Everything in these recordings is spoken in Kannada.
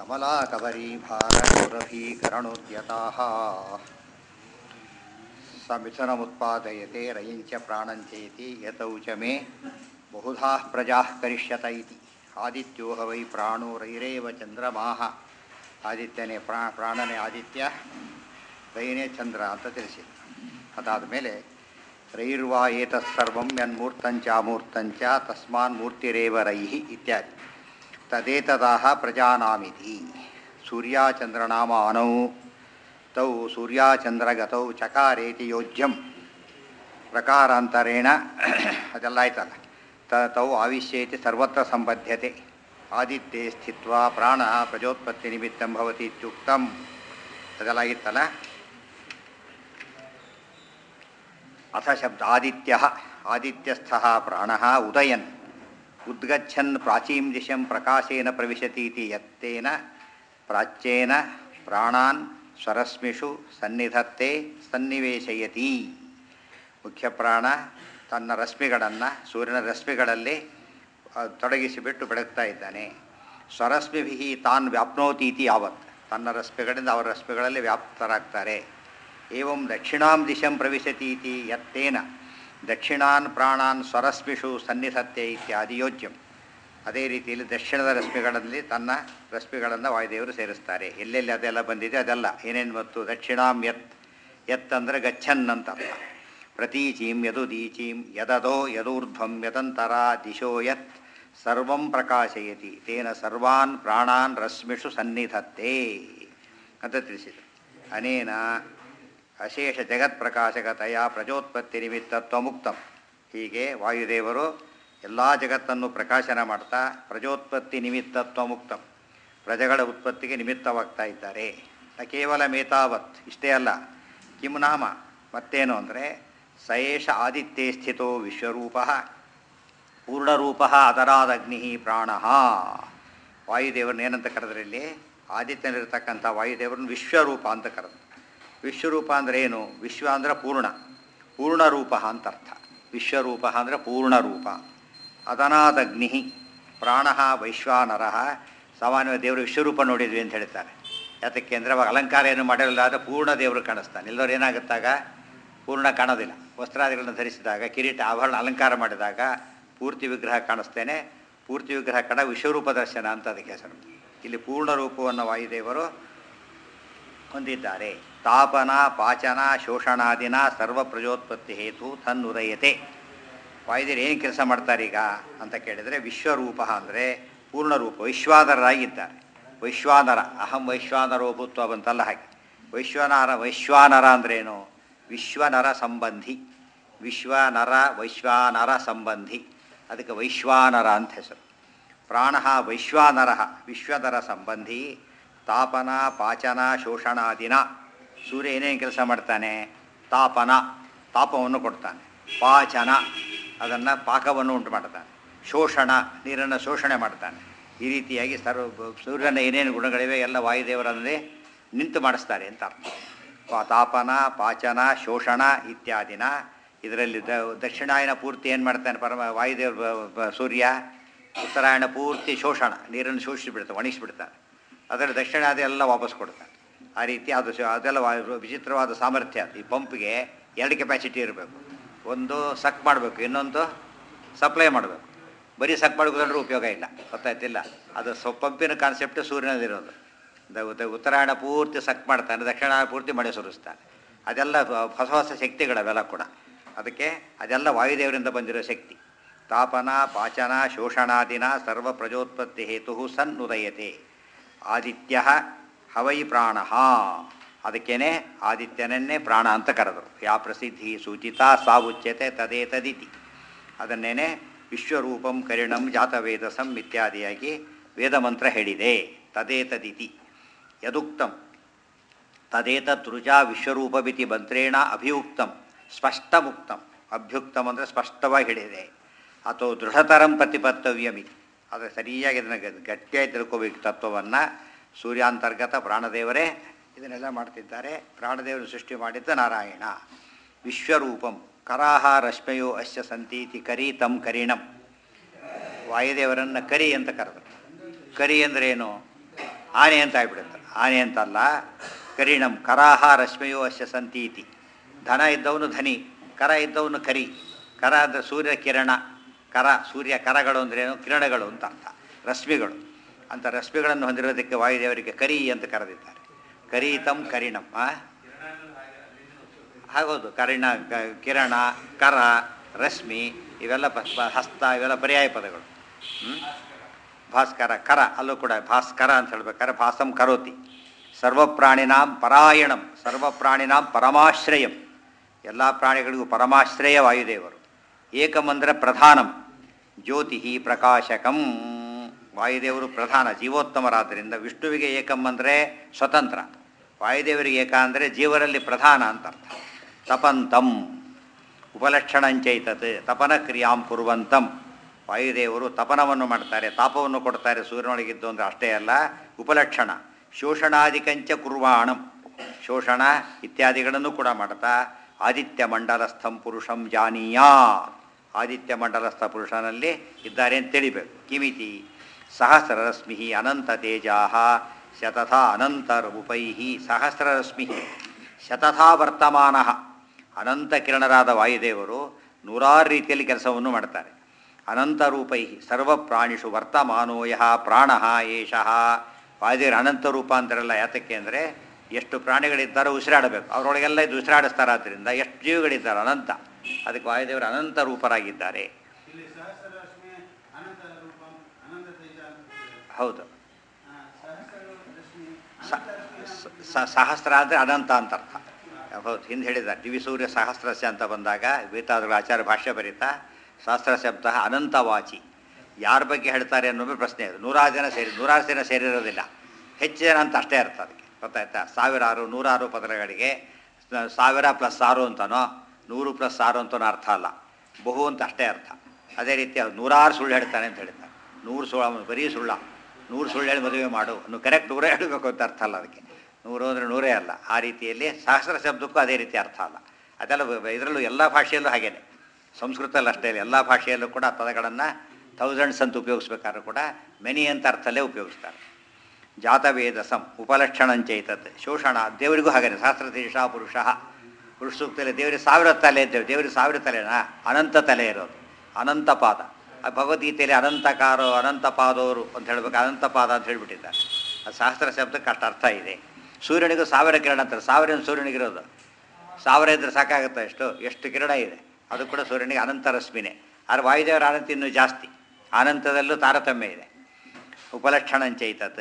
कमलाकबरीभारगौरभीकरणोद्यताः समिथुनमुत्पादयते रयञ्च प्राणञ्चेति यतौ च मे बहुधाः प्रजाः करिष्यत इति ಆದಿತ್ಯೋ ಹ ವೈ ಪ್ರಾಣೋ ರೈರೇವ ಚಂದ್ರಮಾಹ ಆದಿತ್ಯನೇ ಪ್ರಾ ಪ್ರಾಣನೇ ಆದಿತ್ಯ ರೈನೇ ಚಂದ್ರ ಅಂತ ತಿಳಿಸಿ ಅದಾದ ಮೇಲೆ ರೈರ್ವಾ ಏತತ್ಸರ್ವಂ ಯನ್ಮೂರ್ತಂಚಾಮೂರ್ತಂಚ ತಸ್ಮಾನ್ ಮೂರ್ತಿರೇವ ರೈಹಿ ಇತ್ಯಾದಿ ತದೇತದಾಹ ಪ್ರಜಾನಾಮಿತಿ ಸೂರ್ಯಾಚಂದ್ರನಾಮ ಅನೌ ತೌ ಸೂರ್ಯಾಚಂದ್ರಗತೌ ಚಕಾರೇತಿ ಯೋಜ್ಯಂ ಪ್ರಕಾರಾಂತರೇಣ ಅದೆಲ್ಲ ಆಯ್ತಲ್ಲ ತ ತೌ ಆವಿಶ್ಯೇತಿ ಸರ್ವತ್ರ ಸಂಬದ್ಧತೆ ಆದಿತ್ಯೆ ಸ್ಥಿತ್ವ ಪ್ರಾಣ ಪ್ರಜೋತ್ಪತ್ತಿ ನಿಮಿತ್ತಂ ಭವತಿ ಇತ್ಯುಕ್ತಂ ಅದೆಲ್ಲ ಆಗಿತ್ತಲ್ಲ ಅಥ ಶಬ್ದ ಆದಿತ್ಯ ಆದಿತ್ಯಸ್ಥ ಪ್ರಾಣ ಉದಯನ್ ಉದ್ಗಚ್ಚನ್ ಪ್ರಾಚೀಂ ದಿಶಂ ಪ್ರಕಾಶೇನ ಪ್ರವಿಶತಿ ಇತಿ ಯತ್ತೇನ ಪ್ರಾಚ್ಯೇನ ಪ್ರಾಣಾನ್ ಸ್ವರಶ್ಮಿಷು ಸನ್ನಿಧತ್ತೆ ಸನ್ನಿವೇಶಯತಿ ಮುಖ್ಯ ಪ್ರಾಣ ತನ್ನ ರಶ್ಮಿಗಳನ್ನು ಸೂರ್ಯನ ರಶ್ಮಿಗಳಲ್ಲಿ ಆ, ತೊಡಗಿಸಿಬಿಟ್ಟು ಬೆಳಗ್ತಾ ಇದ್ದಾನೆ ಸ್ವರಶ್ಮಿಭಿ ತಾನ್ ವ್ಯಾಪ್ನೋತೀತಿ ಯಾವತ್ ತನ್ನ ರಶ್ಮಿಗಳಿಂದ ಅವರ ರಶ್ಮಿಗಳಲ್ಲಿ ವ್ಯಾಪ್ತರಾಗ್ತಾರೆ ಏವಂ ದಕ್ಷಿಣಾಂ ದಿಶಂ ಪ್ರವಿಶತಿ ಇತಿ ಯತ್ತೇನ ದಕ್ಷಿಣಾನ್ ಪ್ರಾಣಾನ್ ಸ್ವರಶ್ಮಿಷು ಸನ್ನಿಧತ್ತೆ ಇತ್ಯಾದಿ ಯೋಜ್ಯಂ ಅದೇ ರೀತಿಯಲ್ಲಿ ದಕ್ಷಿಣದ ರಶ್ಮಿಗಳಲ್ಲಿ ತನ್ನ ರಶ್ಮಿಗಳನ್ನು ವಾಯುದೇವರು ಸೇರಿಸ್ತಾರೆ ಎಲ್ಲೆಲ್ಲಿ ಅದೆಲ್ಲ ಬಂದಿದೆ ಅದೆಲ್ಲ ಏನೇನು ಮತ್ತು ದಕ್ಷಿಣಾಂ ಯತ್ ಯತ್ ಅಂದರೆ ಗಚ್ಚನ್ ಅಂತ ಅರ್ಥ ಪ್ರತೀಚೀಂ ಯದುದೀಚೀಂ ಯದದೋ ಯದೂರ್ಧ್ವಂ ಯದಂತರ ದಿಶೋ ಯತ್ ಸರ್ವಂ ಪ್ರಕಾಶಯತಿ ತೇನ ಸರ್ವಾನ್ ಪ್ರಾಣಾನ್ ರಶ್ಮಿಷು ಸನ್ನಿಧತ್ತೆ ಅಂತ ತಿಳಿಸಿದರು ಅನೇನ ಅಶೇಷ ಜಗತ್ಪ್ರಕಾಶಕತೆಯ ಪ್ರಜೋತ್ಪತ್ತಿ ನಿಮಿತ್ತತ್ವ ಮುಕ್ತಂ ಹೀಗೆ ವಾಯುದೇವರು ಎಲ್ಲ ಜಗತ್ತನ್ನು ಪ್ರಕಾಶನ ಮಾಡ್ತಾ ಪ್ರಜೋತ್ಪತ್ತಿ ನಿಮಿತ್ತತ್ವ ಮುಕ್ತಂ ಪ್ರಜೆಗಳ ಉತ್ಪತ್ತಿಗೆ ನಿಮಿತ್ತವಾಗ್ತಾ ಇದ್ದಾರೆ ನ ಕೇವಲ ಮೇತಾವತ್ ಇಷ್ಟೇ ಅಲ್ಲ ಕಿಂ ನಾಮ ಮತ್ತೇನು ಅಂದರೆ ಸಯೇಷ ಆದಿತ್ಯೆ ಸ್ಥಿತೋ ವಿಶ್ವರೂಪ ಪೂರ್ಣರೂಪ ಅದರಾದಗ್ನಿ ಪ್ರಾಣ ವಾಯುದೇವರನ್ನ ಏನಂತ ಕರೆದ್ರೆ ಇಲ್ಲಿ ಆದಿತ್ಯನಿರ್ತಕ್ಕಂಥ ವಾಯುದೇವರನ್ನು ವಿಶ್ವರೂಪ ಅಂತ ಕರೆದು ವಿಶ್ವರೂಪ ಅಂದರೆ ಏನು ವಿಶ್ವ ಅಂದರೆ ಪೂರ್ಣ ಪೂರ್ಣರೂಪ ಅಂತ ಅರ್ಥ ವಿಶ್ವರೂಪ ಅಂದರೆ ಪೂರ್ಣರೂಪ ಅದನಾದಗ್ನಿ ಪ್ರಾಣ ವೈಶ್ವಾನರ ಸಾಮಾನ್ಯವಾಗಿ ದೇವರು ವಿಶ್ವರೂಪ ನೋಡಿದ್ವಿ ಅಂತ ಹೇಳ್ತಾರೆ ಯಾತಕ್ಕೆ ಅಂದರೆ ಅವಾಗ ಅಲಂಕಾರ ಏನು ಮಾಡಿರಲ್ಲ ಆದರೆ ಪೂರ್ಣ ದೇವರು ಕಾಣಿಸ್ತಾನೆ ಎಲ್ಲರೂ ಏನಾಗುತ್ತಾಗ ಪೂರ್ಣ ಕಾಣೋದಿಲ್ಲ ವಸ್ತ್ರಾದಿಗಳನ್ನು ಧರಿಸಿದಾಗ ಕಿರೀಟ ಆಭರಣ ಅಲಂಕಾರ ಮಾಡಿದಾಗ ಪೂರ್ತಿ ವಿಗ್ರಹ ಕಾಣಿಸ್ತೇನೆ ಪೂರ್ತಿ ವಿಗ್ರಹ ಕಣ ವಿಶ್ವರೂಪ ದರ್ಶನ ಅಂತ ಅದಕ್ಕೆ ಹೆಸರು ಇಲ್ಲಿ ಪೂರ್ಣ ರೂಪವನ್ನು ವಾಯುದೇವರು ಹೊಂದಿದ್ದಾರೆ ತಾಪನ ಪಾಚನ ಶೋಷಣಾದಿನ ಸರ್ವ ಪ್ರಜೋತ್ಪತ್ತಿ ಹೇತು ತನ್ನುದಯತೆ ವಾಯುದೇವರು ಏನು ಕೆಲಸ ಮಾಡ್ತಾರೆ ಈಗ ಅಂತ ಕೇಳಿದರೆ ವಿಶ್ವರೂಪ ಅಂದರೆ ಪೂರ್ಣರೂಪ ವೈಶ್ವಾನರಾಗಿದ್ದಾರೆ ವೈಶ್ವಾನರ ಅಹಂ ವೈಶ್ವಾನರೋ ಭೂತ್ವ ಬಂತಲ್ಲ ಹಾಗೆ ವೈಶ್ವನರ ವೈಶ್ವಾನರ ಅಂದ್ರೇನು ವಿಶ್ವನರ ಸಂಬಂಧಿ ವಿಶ್ವನರ ವೈಶ್ವಾನರ ಸಂಬಂಧಿ ಅದಕ್ಕೆ ವೈಶ್ವಾನರ ಅಂತ ಹೆಸರು ಪ್ರಾಣ ವೈಶ್ವಾನರ ವಿಶ್ವನರ ಸಂಬಂಧಿ ತಾಪನ ಪಾಚನ ಶೋಷಣಾದಿನ ಸೂರ್ಯ ಏನೇನು ಕೆಲಸ ಮಾಡ್ತಾನೆ ತಾಪನ ತಾಪವನ್ನು ಕೊಡ್ತಾನೆ ಪಾಚನ ಅದನ್ನು ಪಾಕವನ್ನು ಉಂಟು ಮಾಡ್ತಾನೆ ಶೋಷಣ ನೀರನ್ನು ಶೋಷಣೆ ಮಾಡ್ತಾನೆ ಈ ರೀತಿಯಾಗಿ ಸರ್ವ ಸೂರ್ಯನ ಏನೇನು ಗುಣಗಳಿವೆ ಎಲ್ಲ ವಾಯುದೇವರಲ್ಲಿ ನಿಂತು ಮಾಡಿಸ್ತಾರೆ ಅಂತ ಅರ್ಥ ಪಾ- ತಾಪನ ಪಾಚನ ಶೋಷಣ ಇತ್ಯಾದಿನ ಇದರಲ್ಲಿ ದ ದಕ್ಷಿಣಾಯನ ಪೂರ್ತಿ ಏನು ಮಾಡ್ತಾನೆ ಪರಮ ವಾಯುದೇವ ಬ- ಬ- ಸೂರ್ಯ ಉತ್ತರಾಯಣ ಪೂರ್ತಿ ಶೋಷಣ ನೀರನ್ನು ಶೋಷಿಸಿಬಿಡ್ತಾನೆ ಒಣಗಿಸಿಬಿಡ್ತಾನೆ ಅದರಲ್ಲಿ ದಕ್ಷಿಣಾದಿ ಎಲ್ಲ ವಾಪಸ್ ಕೊಡ್ತಾನೆ ಆ ರೀತಿ ಅದು ಶ- ಅದೆಲ್ಲ ವಾ- ವಿಚಿತ್ರವಾದ ಸಾಮರ್ಥ್ಯ ಅದು. ಈ ಪಂಪ್ಗೆ ಎರಡು ಕೆಪಾಸಿಟಿ ಇರಬೇಕು ಒಂದು ಸಕ್ ಮಾಡಬೇಕು ಇನ್ನೊಂದು ಸಪ್ಲೈ ಮಾಡಬೇಕು ಬರೀ ಸಕ್ ಮಾಡ್ಕೊಂಡ್ರೆ ಉಪಯೋಗ ಇಲ್ಲ ಗೊತ್ತಾಯ್ತಿಲ್ಲ ಅದು ಸ್ವ ಪಂಪಿನ ಕಾನ್ಸೆಪ್ಟ್ ಸೂರ್ಯನಲ್ಲಿರೋದು ದ- ಉತ್ತ- ಉತ್ತರಾಯಣ ಪೂರ್ತಿ ಸಕ್ ಮಾಡ್ತಾನೆ ದಕ್ಷಿಣ ಪೂರ್ತಿ ಮಳೆ ಸುರಿಸ್ತಾನೆ ಅದೆಲ್ಲ ಹೊಸ ಹೊಸ ಶಕ್ತಿಗಳವೆಲ್ಲ ಕೂಡ ಅದಕ್ಕೆ ಅದೆಲ್ಲ ವಾಯುದೇವರಿಂದ ಬಂದಿರೋ ಶಕ್ತಿ ತಾಪನ ಪಾಚನ ಶೋಷಣಾದಿನ ಸರ್ವ ಪ್ರಜೋತ್ಪತ್ತಿ ಹೇತು ಸನ್ ಉದಯತೆ ಆದಿತ್ಯ ಹವೈ ಪ್ರಾಣ ಅದಕ್ಕೇನೆ ಆದಿತ್ಯನನ್ನೇ ಪ್ರಾಣ ಅಂತ ಕರೆದರು ಯಾ ಪ್ರಸಿದ್ಧಿ ಸೂಚಿತ ಸಾ ಉಚ್ಯತೆ ತದೇ ತದಿತಿ ಅದನ್ನೇನೆ ವಿಶ್ವರೂಪಂ ಕರಿಣಂ ಜಾತವೇದಸಂ ಇತ್ಯಾದಿಯಾಗಿ ವೇದಮಂತ್ರ ಹೇಳಿದೆ ತದೇ ತದಿತಿ ಯದುಕ್ತಂ ತದೇತದೃಜಾ ವಿಶ್ವರೂಪಮಿತಿ ಮಂತ್ರೇಣ ಅಭಿಯುಕ್ತಂ ಸ್ಪಷ್ಟಮುಕ್ತಂ ಅಭ್ಯುಕ್ತಂ ಅಂದರೆ ಸ್ಪಷ್ಟವಾಗಿ ಹೇಳಿದೆ ಅಥವಾ ದೃಢತರಂ ಪ್ರತಿಪತ್ತವ್ಯಮಿತಿ ಆದರೆ ಸರಿಯಾಗಿ ಇದನ್ನು ಗ- ಗಟ್ಟಿಯಾಗಿ ತಿಳ್ಕೋಬೇಕು ತತ್ವವನ್ನು ಸೂರ್ಯಾಂತರ್ಗತ ಪ್ರಾಣದೇವರೇ ಇದನ್ನೆಲ್ಲ ಮಾಡ್ತಿದ್ದಾರೆ ಪ್ರಾಣದೇವರು ಸೃಷ್ಟಿ ಮಾಡಿದ್ದ ನಾರಾಯಣ ವಿಶ್ವರೂಪಂ ಕರಾಹ ರಶ್ಮಯೋ ಅಶ್ಯ ಸಂತೀತಿ ಕರಿ ತಂ ಕರಿಣಂ ವಾಯುದೇವರನ್ನು ಕರಿ ಅಂತ ಕರೆದರು ಕರಿ ಅಂದ್ರೇನು ಆನೆ ಅಂತ ಆಗ್ಬಿಡುತ್ತೆ ಆನೆ ಅಂತಲ್ಲ ಕರಿಣಂ ಕರಾಹ ರಶ್ಮಿಯೋ ಅಶ್ಯ ಸಂತೀತಿ ಧನ ಇದ್ದವನು ಧನಿ ಕರ ಇದ್ದವನು ಕರಿ ಕರ ಅಂದರೆ ಸೂರ್ಯ ಕಿರಣ ಕರ ಸೂರ್ಯ ಕರಗಳು ಅಂದ್ರೇನು ಕಿರಣಗಳು ಅಂತ ಅರ್ಥ ರಶ್ಮಿಗಳು ಅಂತ ರಶ್ಮಿಗಳನ್ನು ಹೊಂದಿರೋದಕ್ಕೆ ವಾಯುದೇವರಿಗೆ ಕರಿ ಅಂತ ಕರೆದಿದ್ದಾರೆ ಕರೀತಂ ಕರಿಣಂ ಆ? ಹಾಗೋದು ಕರಿಣ ಕ- ಕಿರಣ ಕರ ರಶ್ಮಿ ಇವೆಲ್ಲ ಪ- ಪ- ಹಸ್ತ ಇವೆಲ್ಲ ಪರ್ಯಾಯ ಪದಗಳು ಹ್ಮ್? ಭಾಸ್ಕರ ಕರ ಅಲ್ಲೂ ಕೂಡ ಭಾಸ್ಕರ ಅಂತ ಹೇಳ್ಬೇಕಾದ್ರೆ ಭಾಸಂ ಕರೋತಿ ಸರ್ವಪ್ರಾಣಿನಾಂ ಪರಾಯಣಂ ಸರ್ವಪ್ರಾಣಿನಾಂ ಪರಮಾಶ್ರಯಂ ಎಲ್ಲ ಪ್ರಾಣಿಗಳಿಗೂ ಪರಮಾಶ್ರಯ ವಾಯುದೇವರು ಏಕಮಂದ್ರ ಪ್ರಧಾನಂ ಜ್ಯೋತಿ ಪ್ರಕಾಶಕಂ ವಾಯುದೇವರು ಪ್ರಧಾನ ಜೀವೋತ್ತಮರಾದ್ದರಿಂದ ವಿಷ್ಣುವಿಗೆ ಏಕಂ ಅಂದರೆ ಸ್ವತಂತ್ರ ವಾಯುದೇವರಿಗೆ ಏಕ ಅಂದರೆ ಜೀವರಲ್ಲಿ ಪ್ರಧಾನ ಅಂತ ಅರ್ಥ ತಪಂತಂ ಉಪಲಕ್ಷಣಂಚೈತತ್ ತಪನ ಕ್ರಿಯಾಂ ಕುರುವಂತಂ ವಾಯುದೇವರು ತಪನವನ್ನು ಮಾಡ್ತಾರೆ ತಾಪವನ್ನು ಕೊಡ್ತಾರೆ ಸೂರ್ಯನೊಳಗಿದ್ದು ಅಂದರೆ ಅಷ್ಟೇ ಅಲ್ಲ ಉಪಲಕ್ಷಣ ಶೋಷಣಾದಿಕಂಚ ಕುರ್ವಾಣಂ ಶೋಷಣ ಇತ್ಯಾದಿಗಳನ್ನು ಕೂಡ ಮಾಡ್ತಾ ಆದಿತ್ಯ ಮಂಡಲಸ್ಥಂ ಪುರುಷಂ ಜಾನೀಯಾ ಆದಿತ್ಯ ಮಂಡಲಸ್ಥ ಪುರುಷನಲ್ಲಿ ಇದ್ದಾರೆ ಅಂತ ತಿಳಿಬೇಕು ಕಿಮಿತಿ ಸಹಸ್ರರಶ್ಮಿ ಅನಂತ ತೇಜಾ ಶತಥಾ ಅನಂತ ರೂಪೈ ಸಹಸ್ರರಶ್ಮಿ ಶತಥಾ ವರ್ತಮಾನ ಅನಂತ ಕಿರಣರಾದ ವಾಯುದೇವರು ನೂರಾರು ರೀತಿಯಲ್ಲಿ ಕೆಲಸವನ್ನು ಮಾಡ್ತಾರೆ ಅನಂತ ರೂಪೈ ಸರ್ವ ಪ್ರಾಣಿಷು ವರ್ತಮಾನೋ ಯಃ ಪ್ರಾಣ ಏಷಃ ವಾಯುದೇವರು ಅನಂತ ರೂಪ ಅಂತಾರಲ್ಲ ಯಾತಕ್ಕೆ ಅಂದರೆ ಎಷ್ಟು ಪ್ರಾಣಿಗಳಿದ್ದಾರೋ ಉಸಿರಾಡಬೇಕು ಅವರೊಳಗೆಲ್ಲ ಇದು ಉಸಿರಾಡಿಸ್ತಾರೆ ಆದ್ದರಿಂದ ಎಷ್ಟು ಜೀವಿಗಳಿದ್ದಾರೆ ಅನಂತ ಅದಕ್ಕೆ ವಾಯುದೇವರು ಅನಂತ ರೂಪರಾಗಿದ್ದಾರೆ ಇಲ್ಲಿ ಸಹಸ್ರರಶ್ಮಿ ಅನಂತ ರೂಪ ಅನಂತ ತೇಜ ಅಂತ ಇದೆ. ಹೌದು ಆ, ಸಹಸ್ರರಶ್ಮಿ ಸ- ಅನಂತ ರಶ್ಮಿ ಸ- ಸ- ಸಹಸ್ರ ಅಂದರೆ ಅನಂತ ಅಂತ ಅರ್ಥ ಹೌದು ಹಿಂದೆ ಹೇಳಿದ್ದಾರೆ ದಿವಿಸೂರ್ಯ ಸಹಸ್ರಸ್ಯ ಅಂತ ಬಂದಾಗ ವೇತಾದ್ರ ಆಚಾರ್ಯ ಭಾಷ್ಯ ಬರೀತಾ ಸಹಸ್ರ ಶಬ್ದ ಅನಂತವಾಚಿ ಯಾರ ಬಗ್ಗೆ ಹೇಳ್ತಾರೆ ಅನ್ನೋದು ಪ್ರಶ್ನೆ ಅದು ನೂರಾರು ಜನ ಸೇರಿ ನೂರಾರು ಜನ ಸೇರಿರೋದಿಲ್ಲ ಹೆಚ್ಚು ಜನ ಅಂತ ಅಷ್ಟೇ ಅರ್ಥ ಅದಕ್ಕೆ ಗೊತ್ತಾಯ್ತಾ ಸಾವಿರಾರು ನೂರಾರು ಪದಗಳಿಗೆ ಸ- ಸಾವಿರ ಪ್ಲಸ್ ಆರು ಅಂತನೋ ನೂರು ಪ್ಲಸ್ ಆರು ಅಂತನೋ ಅರ್ಥ ಅಲ್ಲ ಬಹು ಅಂತ ಅಷ್ಟೇ ಅರ್ಥ ಅದೇ ರೀತಿ ಅವ್ರು ನೂರಾರು ಸುಳ್ಳು ಹೇಳ್ತಾನೆ ಅಂತ ಹೇಳ್ತಾರೆ ನೂರು ಸುಳ್ಳು ಅವ್ನು ಬರೀ ಸುಳ್ಳ ನೂರು ಸುಳ್ಳು ಹೇಳಿ ಮದುವೆ ಮಾಡು ನೀವು ಕರೆಕ್ಟ್ ನೂರೇ ಹೇಳಬೇಕು ಅಂತ ಅರ್ಥ ಅಲ್ಲ ಅದಕ್ಕೆ ನೂರು ಅಂದರೆ ನೂರೇ ಅಲ್ಲ ಆ ರೀತಿಯಲ್ಲಿ ಸಹಸ್ರ ಶಬ್ದಕ್ಕೂ ಅದೇ ರೀತಿ ಅರ್ಥ ಅಲ್ಲ ಅದೆಲ್ಲ ಇದರಲ್ಲೂ ಎಲ್ಲ ಭಾಷೆಯಲ್ಲೂ ಹಾಗೇನೆ ಸಂಸ್ಕೃತದಲ್ಲಿ ಅಷ್ಟೇ ಇಲ್ಲ ಎಲ್ಲ ಭಾಷೆಯಲ್ಲೂ ಕೂಡ ಆ ಪದಗಳನ್ನು ಥೌಸಂಡ್ಸ್ ಅಂತ ಉಪಯೋಗಿಸ್ಬೇಕಾದ್ರೂ ಕೂಡ ಮೆನಿ ಅಂತ ಅರ್ಥಲ್ಲೇ ಉಪಯೋಗಿಸ್ತಾರೆ ಜಾತವೇದಸಂ ಉಪಲಕ್ಷಣಂಚೈತತ್ ಶೋಷಣ ದೇವರಿಗೂ ಹಾಗೇನೆ ಸಹಸ್ರತೀರ್ಷ ಪುರುಷ ಪುರುಷ ಸೂಕ್ತದಲ್ಲಿ ದೇವರಿಗೆ ಸಾವಿರ ತಲೆ ಇದ್ದೇವೆ ದೇವರಿಗೆ ಸಾವಿರ ತಲೆನಾ ಅನಂತ ತಲೆ ಇರೋದು ಅನಂತ ಪಾದ ಆ ಭಗವದ್ಗೀತೆಯಲ್ಲಿ ಅನಂತಕಾರೋ ಅನಂತ ಪಾದೋರು ಅಂತ ಹೇಳ್ಬೇಕು ಅನಂತ ಪಾದ ಅಂತ ಹೇಳ್ಬಿಟ್ಟಿದ್ದಾರೆ ಆ ಸಹಸ್ರ ಶಬ್ದಕ್ಕೆ ಅಷ್ಟು ಅರ್ಥ ಇದೆ ಸೂರ್ಯನಿಗೂ ಸಾವಿರ ಕಿರಣ ಅಂತಾರೆ ಸಾವಿರ ಸೂರ್ಯನಿಗಿರೋದು ಸಾವಿರ ಇದ್ರೆ ಸಾಕಾಗುತ್ತೆ ಎಷ್ಟು ಎಷ್ಟು ಕಿರಣ ಇದೆ ಅದು ಕೂಡ ಸೂರ್ಯನಿಗೆ ಅನಂತ ರಶ್ಮಿನೇ ಆದರೆ ವಾಯುದೇವರ ಅನಂತ ಇನ್ನೂ ಜಾಸ್ತಿ ಅನಂತದಲ್ಲೂ ತಾರತಮ್ಯ ಇದೆ ಉಪಲಕ್ಷಣಂಚೈತತ್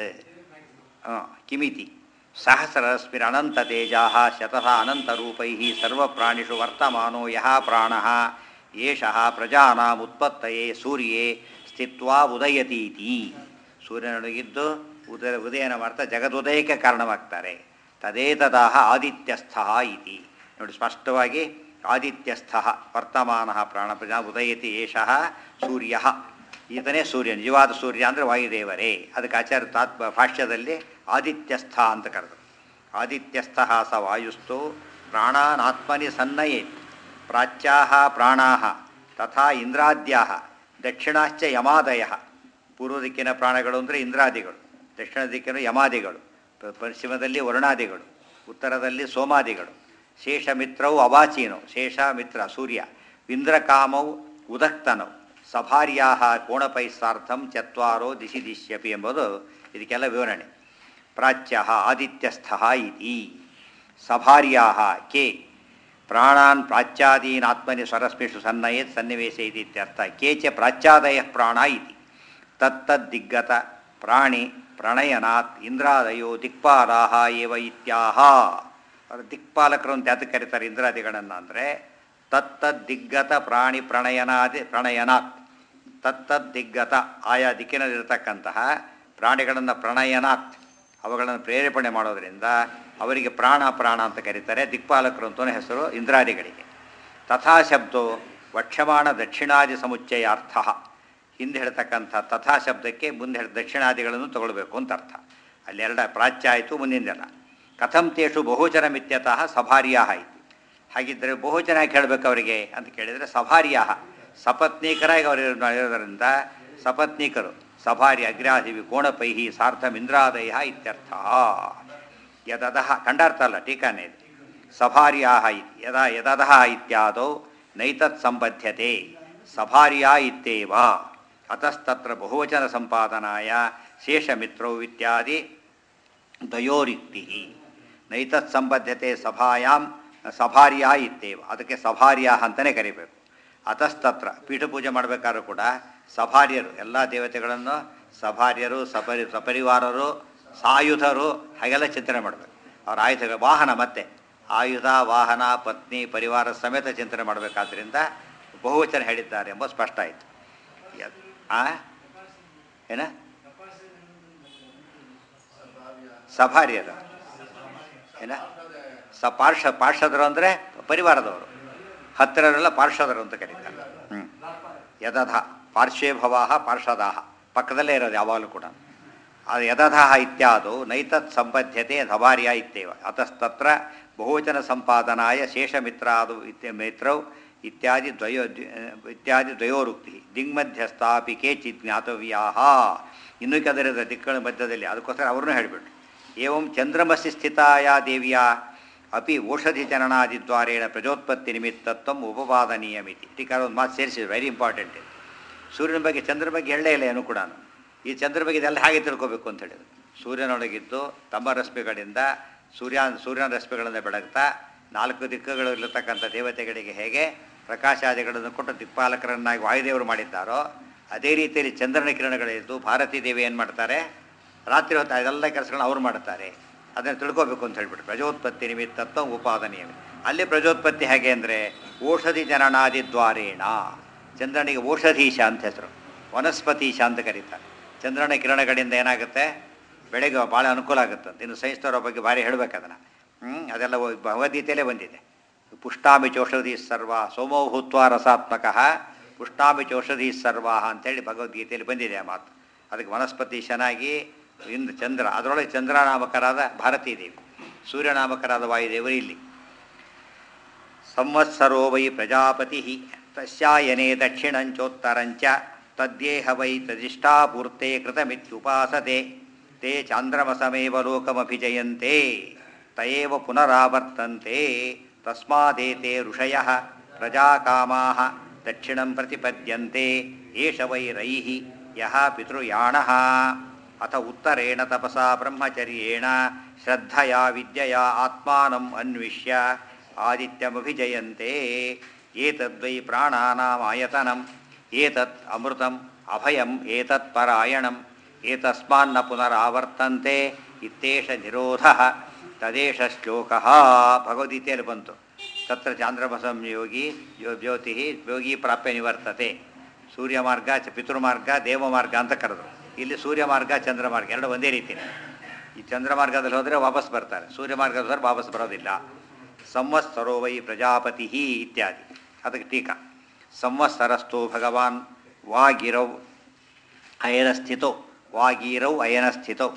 ಕಿಮಿತಿ ಸಹಸ್ರರಶ್ಮಿರ್ ಅನಂತ ತೇಜಾ ಶತಃ ಅನಂತ ರೂಪೈ ಸರ್ವಪ್ರಾಣಿಷು ವರ್ತಮಾನೋ ಯಹ ಪ್ರಾಣ ಏಷಃ ಪ್ರಜಾನಾಂ ಉತ್ಪತ್ತಯೇ ಸೂರ್ಯೇ ಸ್ಥಿತ್ವಾ ಉದಯತೀತಿ ಸೂರ್ಯನೊಳಗಿದ್ದು ಉದಯ ಉದಯನ ಮಾಡ್ತಾ ಜಗದುದಯಕ್ಕೆ ಕಾರಣವಾಗ್ತಾರೆ ತದೇತದಾಹ ಆದಿತ್ಯಸ್ಥ ಇತಿ ನೋಡಿ ಸ್ಪಷ್ಟವಾಗಿ ಆದಿತ್ಯಸ್ಥ ವರ್ತಮಾನ ಪ್ರಾಣ ಪ್ರಜಾ ಉದಯತಿ ಏಷಃ ಸೂರ್ಯ ಈತನೇ ಸೂರ್ಯ ನಿಜವಾದ ಸೂರ್ಯ ಅಂದರೆ ವಾಯುದೇವರೇ ಅದಕ್ಕೆ ಆಚಾರ್ಯ ತಾತ್ ಭಾಷ್ಯದಲ್ಲಿ ಆದಿತ್ಯಸ್ಥ ಅಂತ ಕರೆದರು ಆದಿತ್ಯಸ್ಥ ಸ ವಾಯುಸ್ಥೋ ಪ್ರಾಣಾನಾತ್ಮನಿ ಸನ್ನಯೇತ್ ಪ್ರಾಚ್ಯಾ ಪ್ರಾಣಾ ತಥಾ ಇಂದ್ರಾದ್ಯಾ ದಕ್ಷಿಣಾಶ್ಚ ಯಮಾದಯ ಪೂರ್ವ ದಿಕ್ಕಿನ ಪ್ರಾಣಗಳು ಅಂದರೆ ಇಂದ್ರಾದಿಗಳು ದಕ್ಷಿಣ ದಿಕ್ಕಿನ ಯಮಾದಿಗಳು ಪ- ಪಶ್ಚಿಮದಲ್ಲಿ ವರುಣಾದಿಗಳು ಉತ್ತರದಲ್ಲಿ ಸೋಮಾದಿಗಳು ಶೇಷಮಿತ್ರವು ಅವಾಚೀನವು ಶೇಷ ಮಿತ್ರ ಸೂರ್ಯ ಇಂದ್ರಕಾಮವು ಉದಕ್ತನವು ಸಭಾರ್ಯಾ ಕೋಣಪೈಸಾರ್ಥಂ ಚತ್ವಾರೋ ದಿಶಿ ದಿಶ್ಯಪಿ ಎಂಬುದು ಇದಕ್ಕೆಲ್ಲ ವಿವರಣೆ ಪ್ರಾಚ್ಯ ಆದಿತ್ಯಸ್ಥ ಇತಿ ಸಭಾರ್ಯಾ ಕೆ ಪ್ರಾಣಾನ್ ಪ್ರಾಚ್ಯಾದೀನ್ ಆತ್ಮನಿ ಸ್ವರಸ್ಮಿಷು ಸನ್ನಯೇತ್ ಸನ್ನಿವೇಶ ಇತಿ ಇತ್ಯರ್ಥ ಕೇಚ ಪ್ರಾಚ್ಯಾದಯ ಪ್ರಾಣ ಇತಿ ತತ್ತದ್ದಿಗ್ಗತ ಪ್ರಾಣಿ ಪ್ರಣಯನಾತ್ ಇಂದ್ರಾದಯೋ ದಿಕ್ಪಾಲಾಹ ಏವ ಇತ್ಯಾಹ ಅವ್ರು ದಿಕ್ಪಾಲಕರು ಅಂತ ಯಾತಕ್ಕೆ ಕರೀತಾರೆ ಇಂದ್ರಾದಿಗಳನ್ನು ಅಂದರೆ ತತ್ತದ್ದಿಗ್ಗತ ಪ್ರಾಣಿ ಪ್ರಣಯನಾದಿ ಪ್ರಣಯನಾತ್ ತತ್ತದ್ದಿಗ್ಗತ ಆಯಾ ದಿಕ್ಕಿನಲ್ಲಿರತಕ್ಕಂತಹ ಪ್ರಾಣಿಗಳನ್ನು ಪ್ರಣಯನಾತ್ ಅವುಗಳನ್ನು ಪ್ರೇರೇಪಣೆ ಮಾಡೋದರಿಂದ ಅವರಿಗೆ ಪ್ರಾಣ ಪ್ರಾಣ ಅಂತ ಕರೀತಾರೆ ದಿಕ್ಪಾಲಕರು ಅಂತಲೇ ಹೆಸರು ಇಂದ್ರಾದಿಗಳಿಗೆ ತಥಾ ಶಬ್ದೋ ವಕ್ಷ್ಯಮಾಣ ದಕ್ಷಿಣಾದಿ ಸಮುಚ್ಚಯ ಅರ್ಥ ಹಿಂದೆ ಹೇಳ್ತಕ್ಕಂಥ ತಥಾ ಶಬ್ದಕ್ಕೆ ಮುಂದೆ ಹೇಳಿ ದಕ್ಷಿಣಾದಿಗಳನ್ನು ತಗೊಳ್ಬೇಕು ಅಂತ ಅರ್ಥ ಅಲ್ಲಿ ಎರಡ ಪ್ರಾಚ್ಯ ಆಯಿತು ಮುಂದಿಂದೆಲ್ಲ ಕಥಂ ತೇಷು ಬಹುಜನ ಮಿತ್ಯತಃ ಸಭಾರ್ಯಾಹ ಇತಿ ಹಾಗಿದ್ದರೆ ಬಹುಜನ ಯಾಕೆ ಹೇಳಬೇಕು ಅವರಿಗೆ ಅಂತ ಕೇಳಿದರೆ ಸಭಾರ್ಯಾಹ ಸಪತ್ನೀಕರಾಗಿ ಅವರು ಇರೋದ್ರಿಂದ ಸಪತ್ನೀಕರು ಸಭಾರಿ ಅಗ್ರಾದಿವಿ ಕೋಣಪೈಹಿ ಸಾರ್ಥಮಿಂದ್ರಾದಯ ಇತ್ಯರ್ಥ ಯದದಃ ಖಂಡಾರ್ಥ ಅಲ್ಲ ಟೀಕಾನೇ ಇದೆ ಸಭಾರ್ಯಾಹ ಇತ್ ಯದಾ ಯದದಃ ಇತ್ಯಾದೌ ನೈತತ್ ಸಂಬದ್ಧತೆ ಸಭಾರ್ಯಾ ಇತ್ಯೇವ ಅತಸ್ತತ್ರ ಬಹುವಚನ ಸಂಪಾದನಾಯ ಶೇಷಮಿತ್ರೌ ಇತ್ಯಾದಿ ದಯೋರಿಕ್ತಿ ನೈತತ್ ಸಂಬದ್ಧತೆ ಸಭಾಯಾಂ ಸಭಾರ್ಯಾ ಇತ್ತೇವ ಅದಕ್ಕೆ ಸಭಾರ್ಯಾ ಅಂತಲೇ ಕರಿಬೇಕು ಅತಸ್ತತ್ರ ಪೀಠ ಪೂಜೆ ಮಾಡಬೇಕಾದ್ರೂ ಕೂಡ ಸಭಾರ್ಯರು ಎಲ್ಲ ದೇವತೆಗಳನ್ನು ಸಭಾರ್ಯರು ಸಪರಿ ಸಪರಿವಾರರು ಸಾಯುಧರು ಹಾಗೆಲ್ಲ ಚಿಂತನೆ ಮಾಡಬೇಕು ಅವ್ರ ಆಯುಧಗಳ ವಾಹನ ಮತ್ತೆ ಆಯುಧ ವಾಹನ ಪತ್ನಿ ಪರಿವಾರ ಸಮೇತ ಚಿಂತನೆ ಮಾಡಬೇಕಾದ್ರಿಂದ ಬಹುವಚನ ಹೇಳಿದ್ದಾರೆ ಎಂಬ ಸ್ಪಷ್ಟ ಆಯಿತು ಆ ಏನ ಸಭಾರ್ಯರು ಏನ ಸ ಪಾರ್ಷ ಪಾರ್ಷದರು ಅಂದರೆ ಪರಿವಾರದವರು ಹತ್ತಿರರೆಲ್ಲ ಪಾರ್ಷದರು ಅಂತ ಕರೀತಾರೆ ಹ್ಞೂ ಯದಧ ಪಾರ್ಶ್ವೇ ಭವಾಹ ಪಾರ್ಷದಾಹ ಪಕ್ಕದಲ್ಲೇ ಇರೋದು ಯಾವಾಗಲೂ ಕೂಡ ಅದು ಯದಧಃ ಇತ್ಯಾದು ನೈತತ್ ಸಂಬದ್ಧತೆ ಧವಾರ್ಯ ಇತ್ಯೇವ ಅತಸ್ತತ್ರ ಬಹುವಚನ ಸಂಪಾದನಾಯ ಶೇಷಮಿತ್ರಾದು ಇತ್ಯ ಮಿತ್ರೌ ಇತ್ಯಾದಿ ದ್ವಯೋ ಇತ್ಯಾದಿ ದ್ವಯೋರುಕ್ತಿ ದಿಗ್ಮಧ್ಯಸ್ಥಾಪಿ ಕೇಚಿತ್ ಜ್ಞಾತವ್ಯಾಹ ಇನ್ನೂ ಕೆದರಿದ ದಿಕ್ಕಳ ಮಧ್ಯದಲ್ಲಿ ಅದಕ್ಕೋಸ್ಕರ ಅವ್ರನ್ನೂ ಹೇಳಿಬಿಟ್ರು ಏವಂ ಚಂದ್ರಮಸಿ ಸ್ಥಿತಾಯ ದೇವಿಯ ಅಪಿ ಓಷಧಿ ಚರಣಾದಿದ್ವಾರೇಣ ಪ್ರಜೋತ್ಪತ್ತಿ ನಿಮಿತ್ತತ್ವ ಉಪಪಾದನೀಯಮಿತಿ ಟೀಕಾರ ಒಂದು ಮಾತು ಸೇರಿಸಿದ್ರು ವೆರಿ ಇಂಪಾರ್ಟೆಂಟ್ ಇದು ಸೂರ್ಯನ ಬಗ್ಗೆ ಚಂದ್ರ ಬಗ್ಗೆ ಹೇಳಲೇ ಇಲ್ಲ ಏನು ಕೂಡ ಈ ಚಂದ್ರ ಬಗ್ಗೆ ಇದೆಲ್ಲ ಹಾಗೆ ತಿಳ್ಕೊಬೇಕು ಅಂತ ಹೇಳಿದ್ರು ಸೂರ್ಯನೊಳಗಿದ್ದು ತಮ್ಮ ರಶ್ಮಿಗಳಿಂದ ಸೂರ್ಯ ಸೂರ್ಯನ ರಶ್ಮಿಗಳನ್ನು ಬೆಳಗ್ತಾ ನಾಲ್ಕು ದಿಕ್ಕುಗಳಲ್ಲಿರ್ತಕ್ಕಂಥ ದೇವತೆಗಳಿಗೆ ಹೇಗೆ ಪ್ರಕಾಶಾದಿಗಳನ್ನು ಕೊಟ್ಟು ದಿಕ್ಪಾಲಕರನ್ನಾಗಿ ವಾಯುದೇವರು ಮಾಡಿದ್ದಾರೋ ಅದೇ ರೀತಿಯಲ್ಲಿ ಚಂದ್ರನ ಕಿರಣಗಳಿದ್ದು ಭಾರತೀ ದೇವಿ ಏನು ಮಾಡ್ತಾರೆ ರಾತ್ರಿ ಹೊತ್ತು ಅದೆಲ್ಲ ಕೆಲಸಗಳನ್ನ ಅವ್ರು ಮಾಡ್ತಾರೆ ಅದನ್ನು ತಿಳ್ಕೊಬೇಕು ಅಂತ ಹೇಳ್ಬಿಟ್ಟು ಪ್ರಜೋತ್ಪತ್ತಿ ನಿಮಿತ್ತತ್ವ ಉಪಾದನೀಯ ಅಲ್ಲಿ ಪ್ರಜೋತ್ಪತ್ತಿ ಹೇಗೆ ಅಂದರೆ ಔಷಧಿ ಜನನಾದಿ ದ್ವಾರೇಣ ಚಂದ್ರನಿಗೆ ಔಷಧೀಶ ಅಂತ ಹೆಸರು ವನಸ್ಪತೀಶ ಅಂತ ಕರೀತಾರೆ ಚಂದ್ರನ ಕಿರಣಗಳಿಂದ ಏನಾಗುತ್ತೆ ಬೆಳೆಗೆ ಭಾಳ ಅನುಕೂಲ ಆಗುತ್ತೆ ಇನ್ನು ಸೈನ್ಸ್ನವರ ಬಗ್ಗೆ ಭಾರಿ ಹೇಳ್ಬೇಕು ಅದನ್ನು ಹ್ಞೂ ಅದೆಲ್ಲ ಓ- ಭಗವದ್ಗೀತೆಯಲ್ಲೇ ಬಂದಿದೆ ಪುಷ್ಟಾಮಿ ಚೌಷಧಿ ಸರ್ವ ಸೋಮೋ ಭೂತ್ವ ರಸಾತ್ಮಕ ಪುಷ್ಟಾಮಿ ಚೌಷಧಿ ಸರ್ವ ಅಂತೇಳಿ ಭಗವದ್ಗೀತೆಯಲ್ಲಿ ಬಂದಿದೆ ಆ ಮಾತು ಅದಕ್ಕೆ ವನಸ್ಪತಿ ಶನಾಗಿ ಇಂದು ಚಂದ್ರ ಅದರೊಳಗೆ ಚಂದ್ರನಾಮಕರಾದ ಭಾರತೀ ದೇವಿ ಸೂರ್ಯನಾಮಕರಾದ ವಾಯುದೇವರು ಇಲ್ಲಿ ಸಂವತ್ಸರೋ ವೈ ಪ್ರಜಾಪತಿ ತಸ್ಯಾಯನೆ ದಕ್ಷಿಣಂಚೋತ್ತರಂಚ ತದ್ದೇಹ ವೈ ತದಿಷ್ಟಾಪೂರ್ತೆ ಕೃತಮಿತ್ಯುಪಾಸತೆ ತೇ ಚಾಂದ್ರಮಸಮೇವ ಲೋಕಮಭಿಜಯಂತೆ ತಯೇವ ಪುನರಾವರ್ತಂತೆ ತಸ್ಮಾದೇತೆ ಋಷಯ ಪ್ರಜಾಕಾಮಾ ದಕ್ಷಿಣಂ ಪ್ರತಿಪದ್ಯಂತೆ ಏಷ ವೈ ರೈಃ ಯಹ ಪಿತೃಯಾಣಃ ಅಥ ಉತ್ತರೇಣ ತಪಸಾ ಬ್ರಹ್ಮಚರ್ಯೇಣ ಶ್ರದ್ಧಯಾ ವಿದ್ಯೆಯ ಆತ್ಮಾನಂ ಅನ್ವಿಷ್ಯ ಆದಿತ್ಯಮಭಿಜಯಂತೆ ಏತದ್ವೈ ಪ್ರಾಣಾನಾಮಾಯತನಂ ಏತತ್ ಅಮೃತಂ ಅಭಯಂ ಏತತ್ ಪರಾಯಣಂ ಏತಸ್ಮಾನ್ನ ಪುನರಾವರ್ತಂತೆ ಇತ್ತೇಷ ನಿರೋಧ ತದೇಶ ಶ್ಲೋಕ ಭಗವದ್ಗೀತೆಯಲ್ಲಿ ಬಂತು ತತ್ರ ಚಾಂದ್ರಮಸಂ ಯೋಗಿ ಯೋ ಜ್ಯೋತಿ ಯೋಗಿ ಪ್ರಾಪ್ಯ ನಿವರ್ತತೆ ಸೂರ್ಯ ಮಾರ್ಗ ಚ ಪಿತೃಮಾರ್ಗ ದೇವಮಾರ್ಗ ಅಂತ ಕರೆದ್ರು ಇಲ್ಲಿ ಸೂರ್ಯ ಮಾರ್ಗ ಚಂದ್ರ ಮಾರ್ಗ ಎರಡು ಒಂದೇ ರೀತಿನೇ ಈ ಚಂದ್ರ ಮಾರ್ಗದಲ್ಲಿ ಹೋದರೆ ವಾಪಸ್ ಬರ್ತಾರೆ ಸೂರ್ಯ ಮಾರ್ಗದಲ್ಲಿ ಹೋದ್ರೆ ವಾಪಸ್ ಬರೋದಿಲ್ಲ ಸಂವತ್ಸರೋ ವೈ ಪ್ರಜಾಪತಿ ಇತ್ಯಾದಿ ಅದಕ್ಕೆ ಟೀಕಾ ಸಂವತ್ಸರಸ್ಥೋ ಭಗವಾನ್ ವಾಗಿರೌ ಅಯನ ಸ್ಥಿತೋ ವಾಗಿರೌ ಅಯನ ಸ್ಥಿತೋ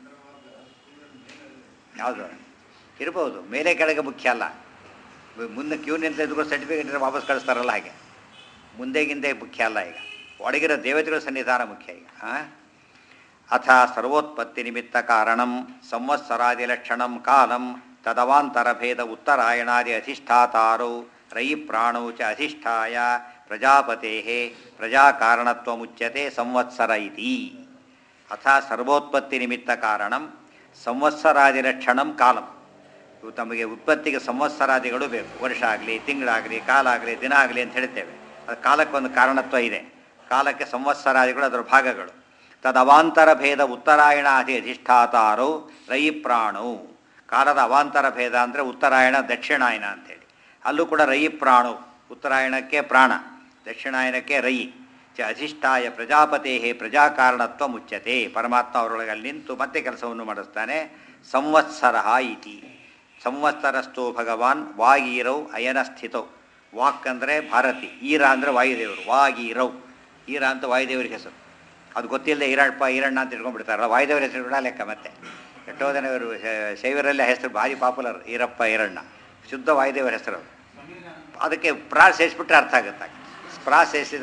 ಯಾವುದು ಇರ್ಬೋದು ಮೇಲೆ ಕೆಳಗೆ ಮುಖ್ಯ ಅಲ್ಲ ಮುಂದೆ ಕ್ಯೂ ನಿಂತ ಇದ್ರೂ ಸರ್ಟಿಫಿಕೇಟ್ ಇದ್ರೆ ವಾಪಸ್ ಕಳಿಸ್ತಾರಲ್ಲ ಹಾಗೆ ಮುಂದೆಗಿಂದೆ ಮುಖ್ಯ ಅಲ್ಲ ಈಗ ಒಳಗಿರೋ ದೇವತೆಗಳ ಸನ್ನಿಧಾನ ಮುಖ್ಯ ಈಗ ಹಾಂ ಅಥ ಸರ್ವೋತ್ಪತ್ತಿ ನಿಮಿತ್ತ ಕಾರಣಂ ಸಂವತ್ಸರಾದಿ ಲಕ್ಷಣಂ ಕಾಲಂ ತದವಾಂತರಭೇದ ಉತ್ತರಾಯಣಾದಿ ಅಧಿಷ್ಠಾತಾರೌ ರಯಿ ಪ್ರಾಣೌ ಚ ಅಧಿಷ್ಠಾಯ ಪ್ರಜಾಪತೆ ಪ್ರಜಾಕಾರಣತ್ವಮುಚ್ಯತೆ ಸಂವತ್ಸರ ಇತಿ ಅಥ ಸರ್ವೋತ್ಪತ್ತಿ ನಿಮಿತ್ತ ಕಾರಣಂ ಸಂವತ್ಸರಾದಿಲಕ್ಷಣಂ ಕಾಲಂ ಇವು ತಮಗೆ ಉತ್ಪತ್ತಿಗೆ ಸಂವತ್ಸರಾದಿಗಳು ಬೇಕು ವರ್ಷ ಆಗಲಿ ತಿಂಗಳಾಗಲಿ ಕಾಲ ಆಗಲಿ ದಿನ ಆಗಲಿ ಅಂತ ಹೇಳ್ತೇವೆ ಅದು ಕಾಲಕ್ಕೊಂದು ಕಾರಣತ್ವ ಇದೆ ಕಾಲಕ್ಕೆ ಸಂವತ್ಸರಾದಿಗಳು ಅದರ ಭಾಗಗಳು ತದವಾಂತರ ಭೇದ ಉತ್ತರಾಯಣಾದಿ ಅಧಿಷ್ಠಾತಾರು ರಯಿ ಪ್ರಾಣು ಕಾಲದ ಅವಾಂತರ ಭೇದ ಅಂದರೆ ಉತ್ತರಾಯಣ ದಕ್ಷಿಣಾಯನ ಅಂತೇಳಿ ಅಲ್ಲೂ ಕೂಡ ರಯಿ ಪ್ರಾಣು ಉತ್ತರಾಯಣಕ್ಕೆ ಪ್ರಾಣ ದಕ್ಷಿಣಾಯನಕ್ಕೆ ರಯಿ ಚ ಅಧಿಷ್ಠಾಯ ಪ್ರಜಾಪತೆ ಪ್ರಜಾಕಾರಣತ್ವ ಮುಚ್ಚತೆ ಪರಮಾತ್ಮ ಅವರೊಳಗೆ ಅಲ್ಲಿ ನಿಂತು ಮತ್ತೆ ಕೆಲಸವನ್ನು ಮಾಡಿಸ್ತಾನೆ ಸಂವತ್ಸರ ಇತಿ ಸಂವತ್ಸರಸ್ಥೋ ಭಗವಾನ್ ವಾಗೀರೌ ಅಯನ ಸ್ಥಿತೌ ವಾಕ್ ಅಂದರೆ ಭಾರತಿ ಈರ ಅಂದರೆ ವಾಯುದೇವರು ವಾಗೀರೌ ಈರ ಅಂತ ವಾಯುದೇವರಿಗೆ ಹೆಸರು ಅದು ಗೊತ್ತಿಲ್ಲದೆ ಈರಣ್ಣ ಈರಣ್ಣ ಅಂತ ಇಟ್ಕೊಂಡ್ಬಿಡ್ತಾರಲ್ಲ ವಾಯುದೇವರ ಹೆಸರು ಕೂಡ ಲೆಕ್ಕ ಮತ್ತೆ ಎಷ್ಟೋ ಜನ ಇವರು ಶೈವರಲ್ಲಿ ಹೆಸರು ಭಾರಿ ಪಾಪ್ಯುಲರ್ ಈರಪ್ಪ ಈರಣ್ಣ ಶುದ್ಧ ವಾಯುದೇವರ ಹೆಸರು ಅದು. ಅದಕ್ಕೆ ಪ್ರಾ ಸೇರಿಸ್ಬಿಟ್ರೆ ಅರ್ಥ ಆಗುತ್ತೆ ಪ್ರಾ ಸೇರಿಸಿದ್ರೆ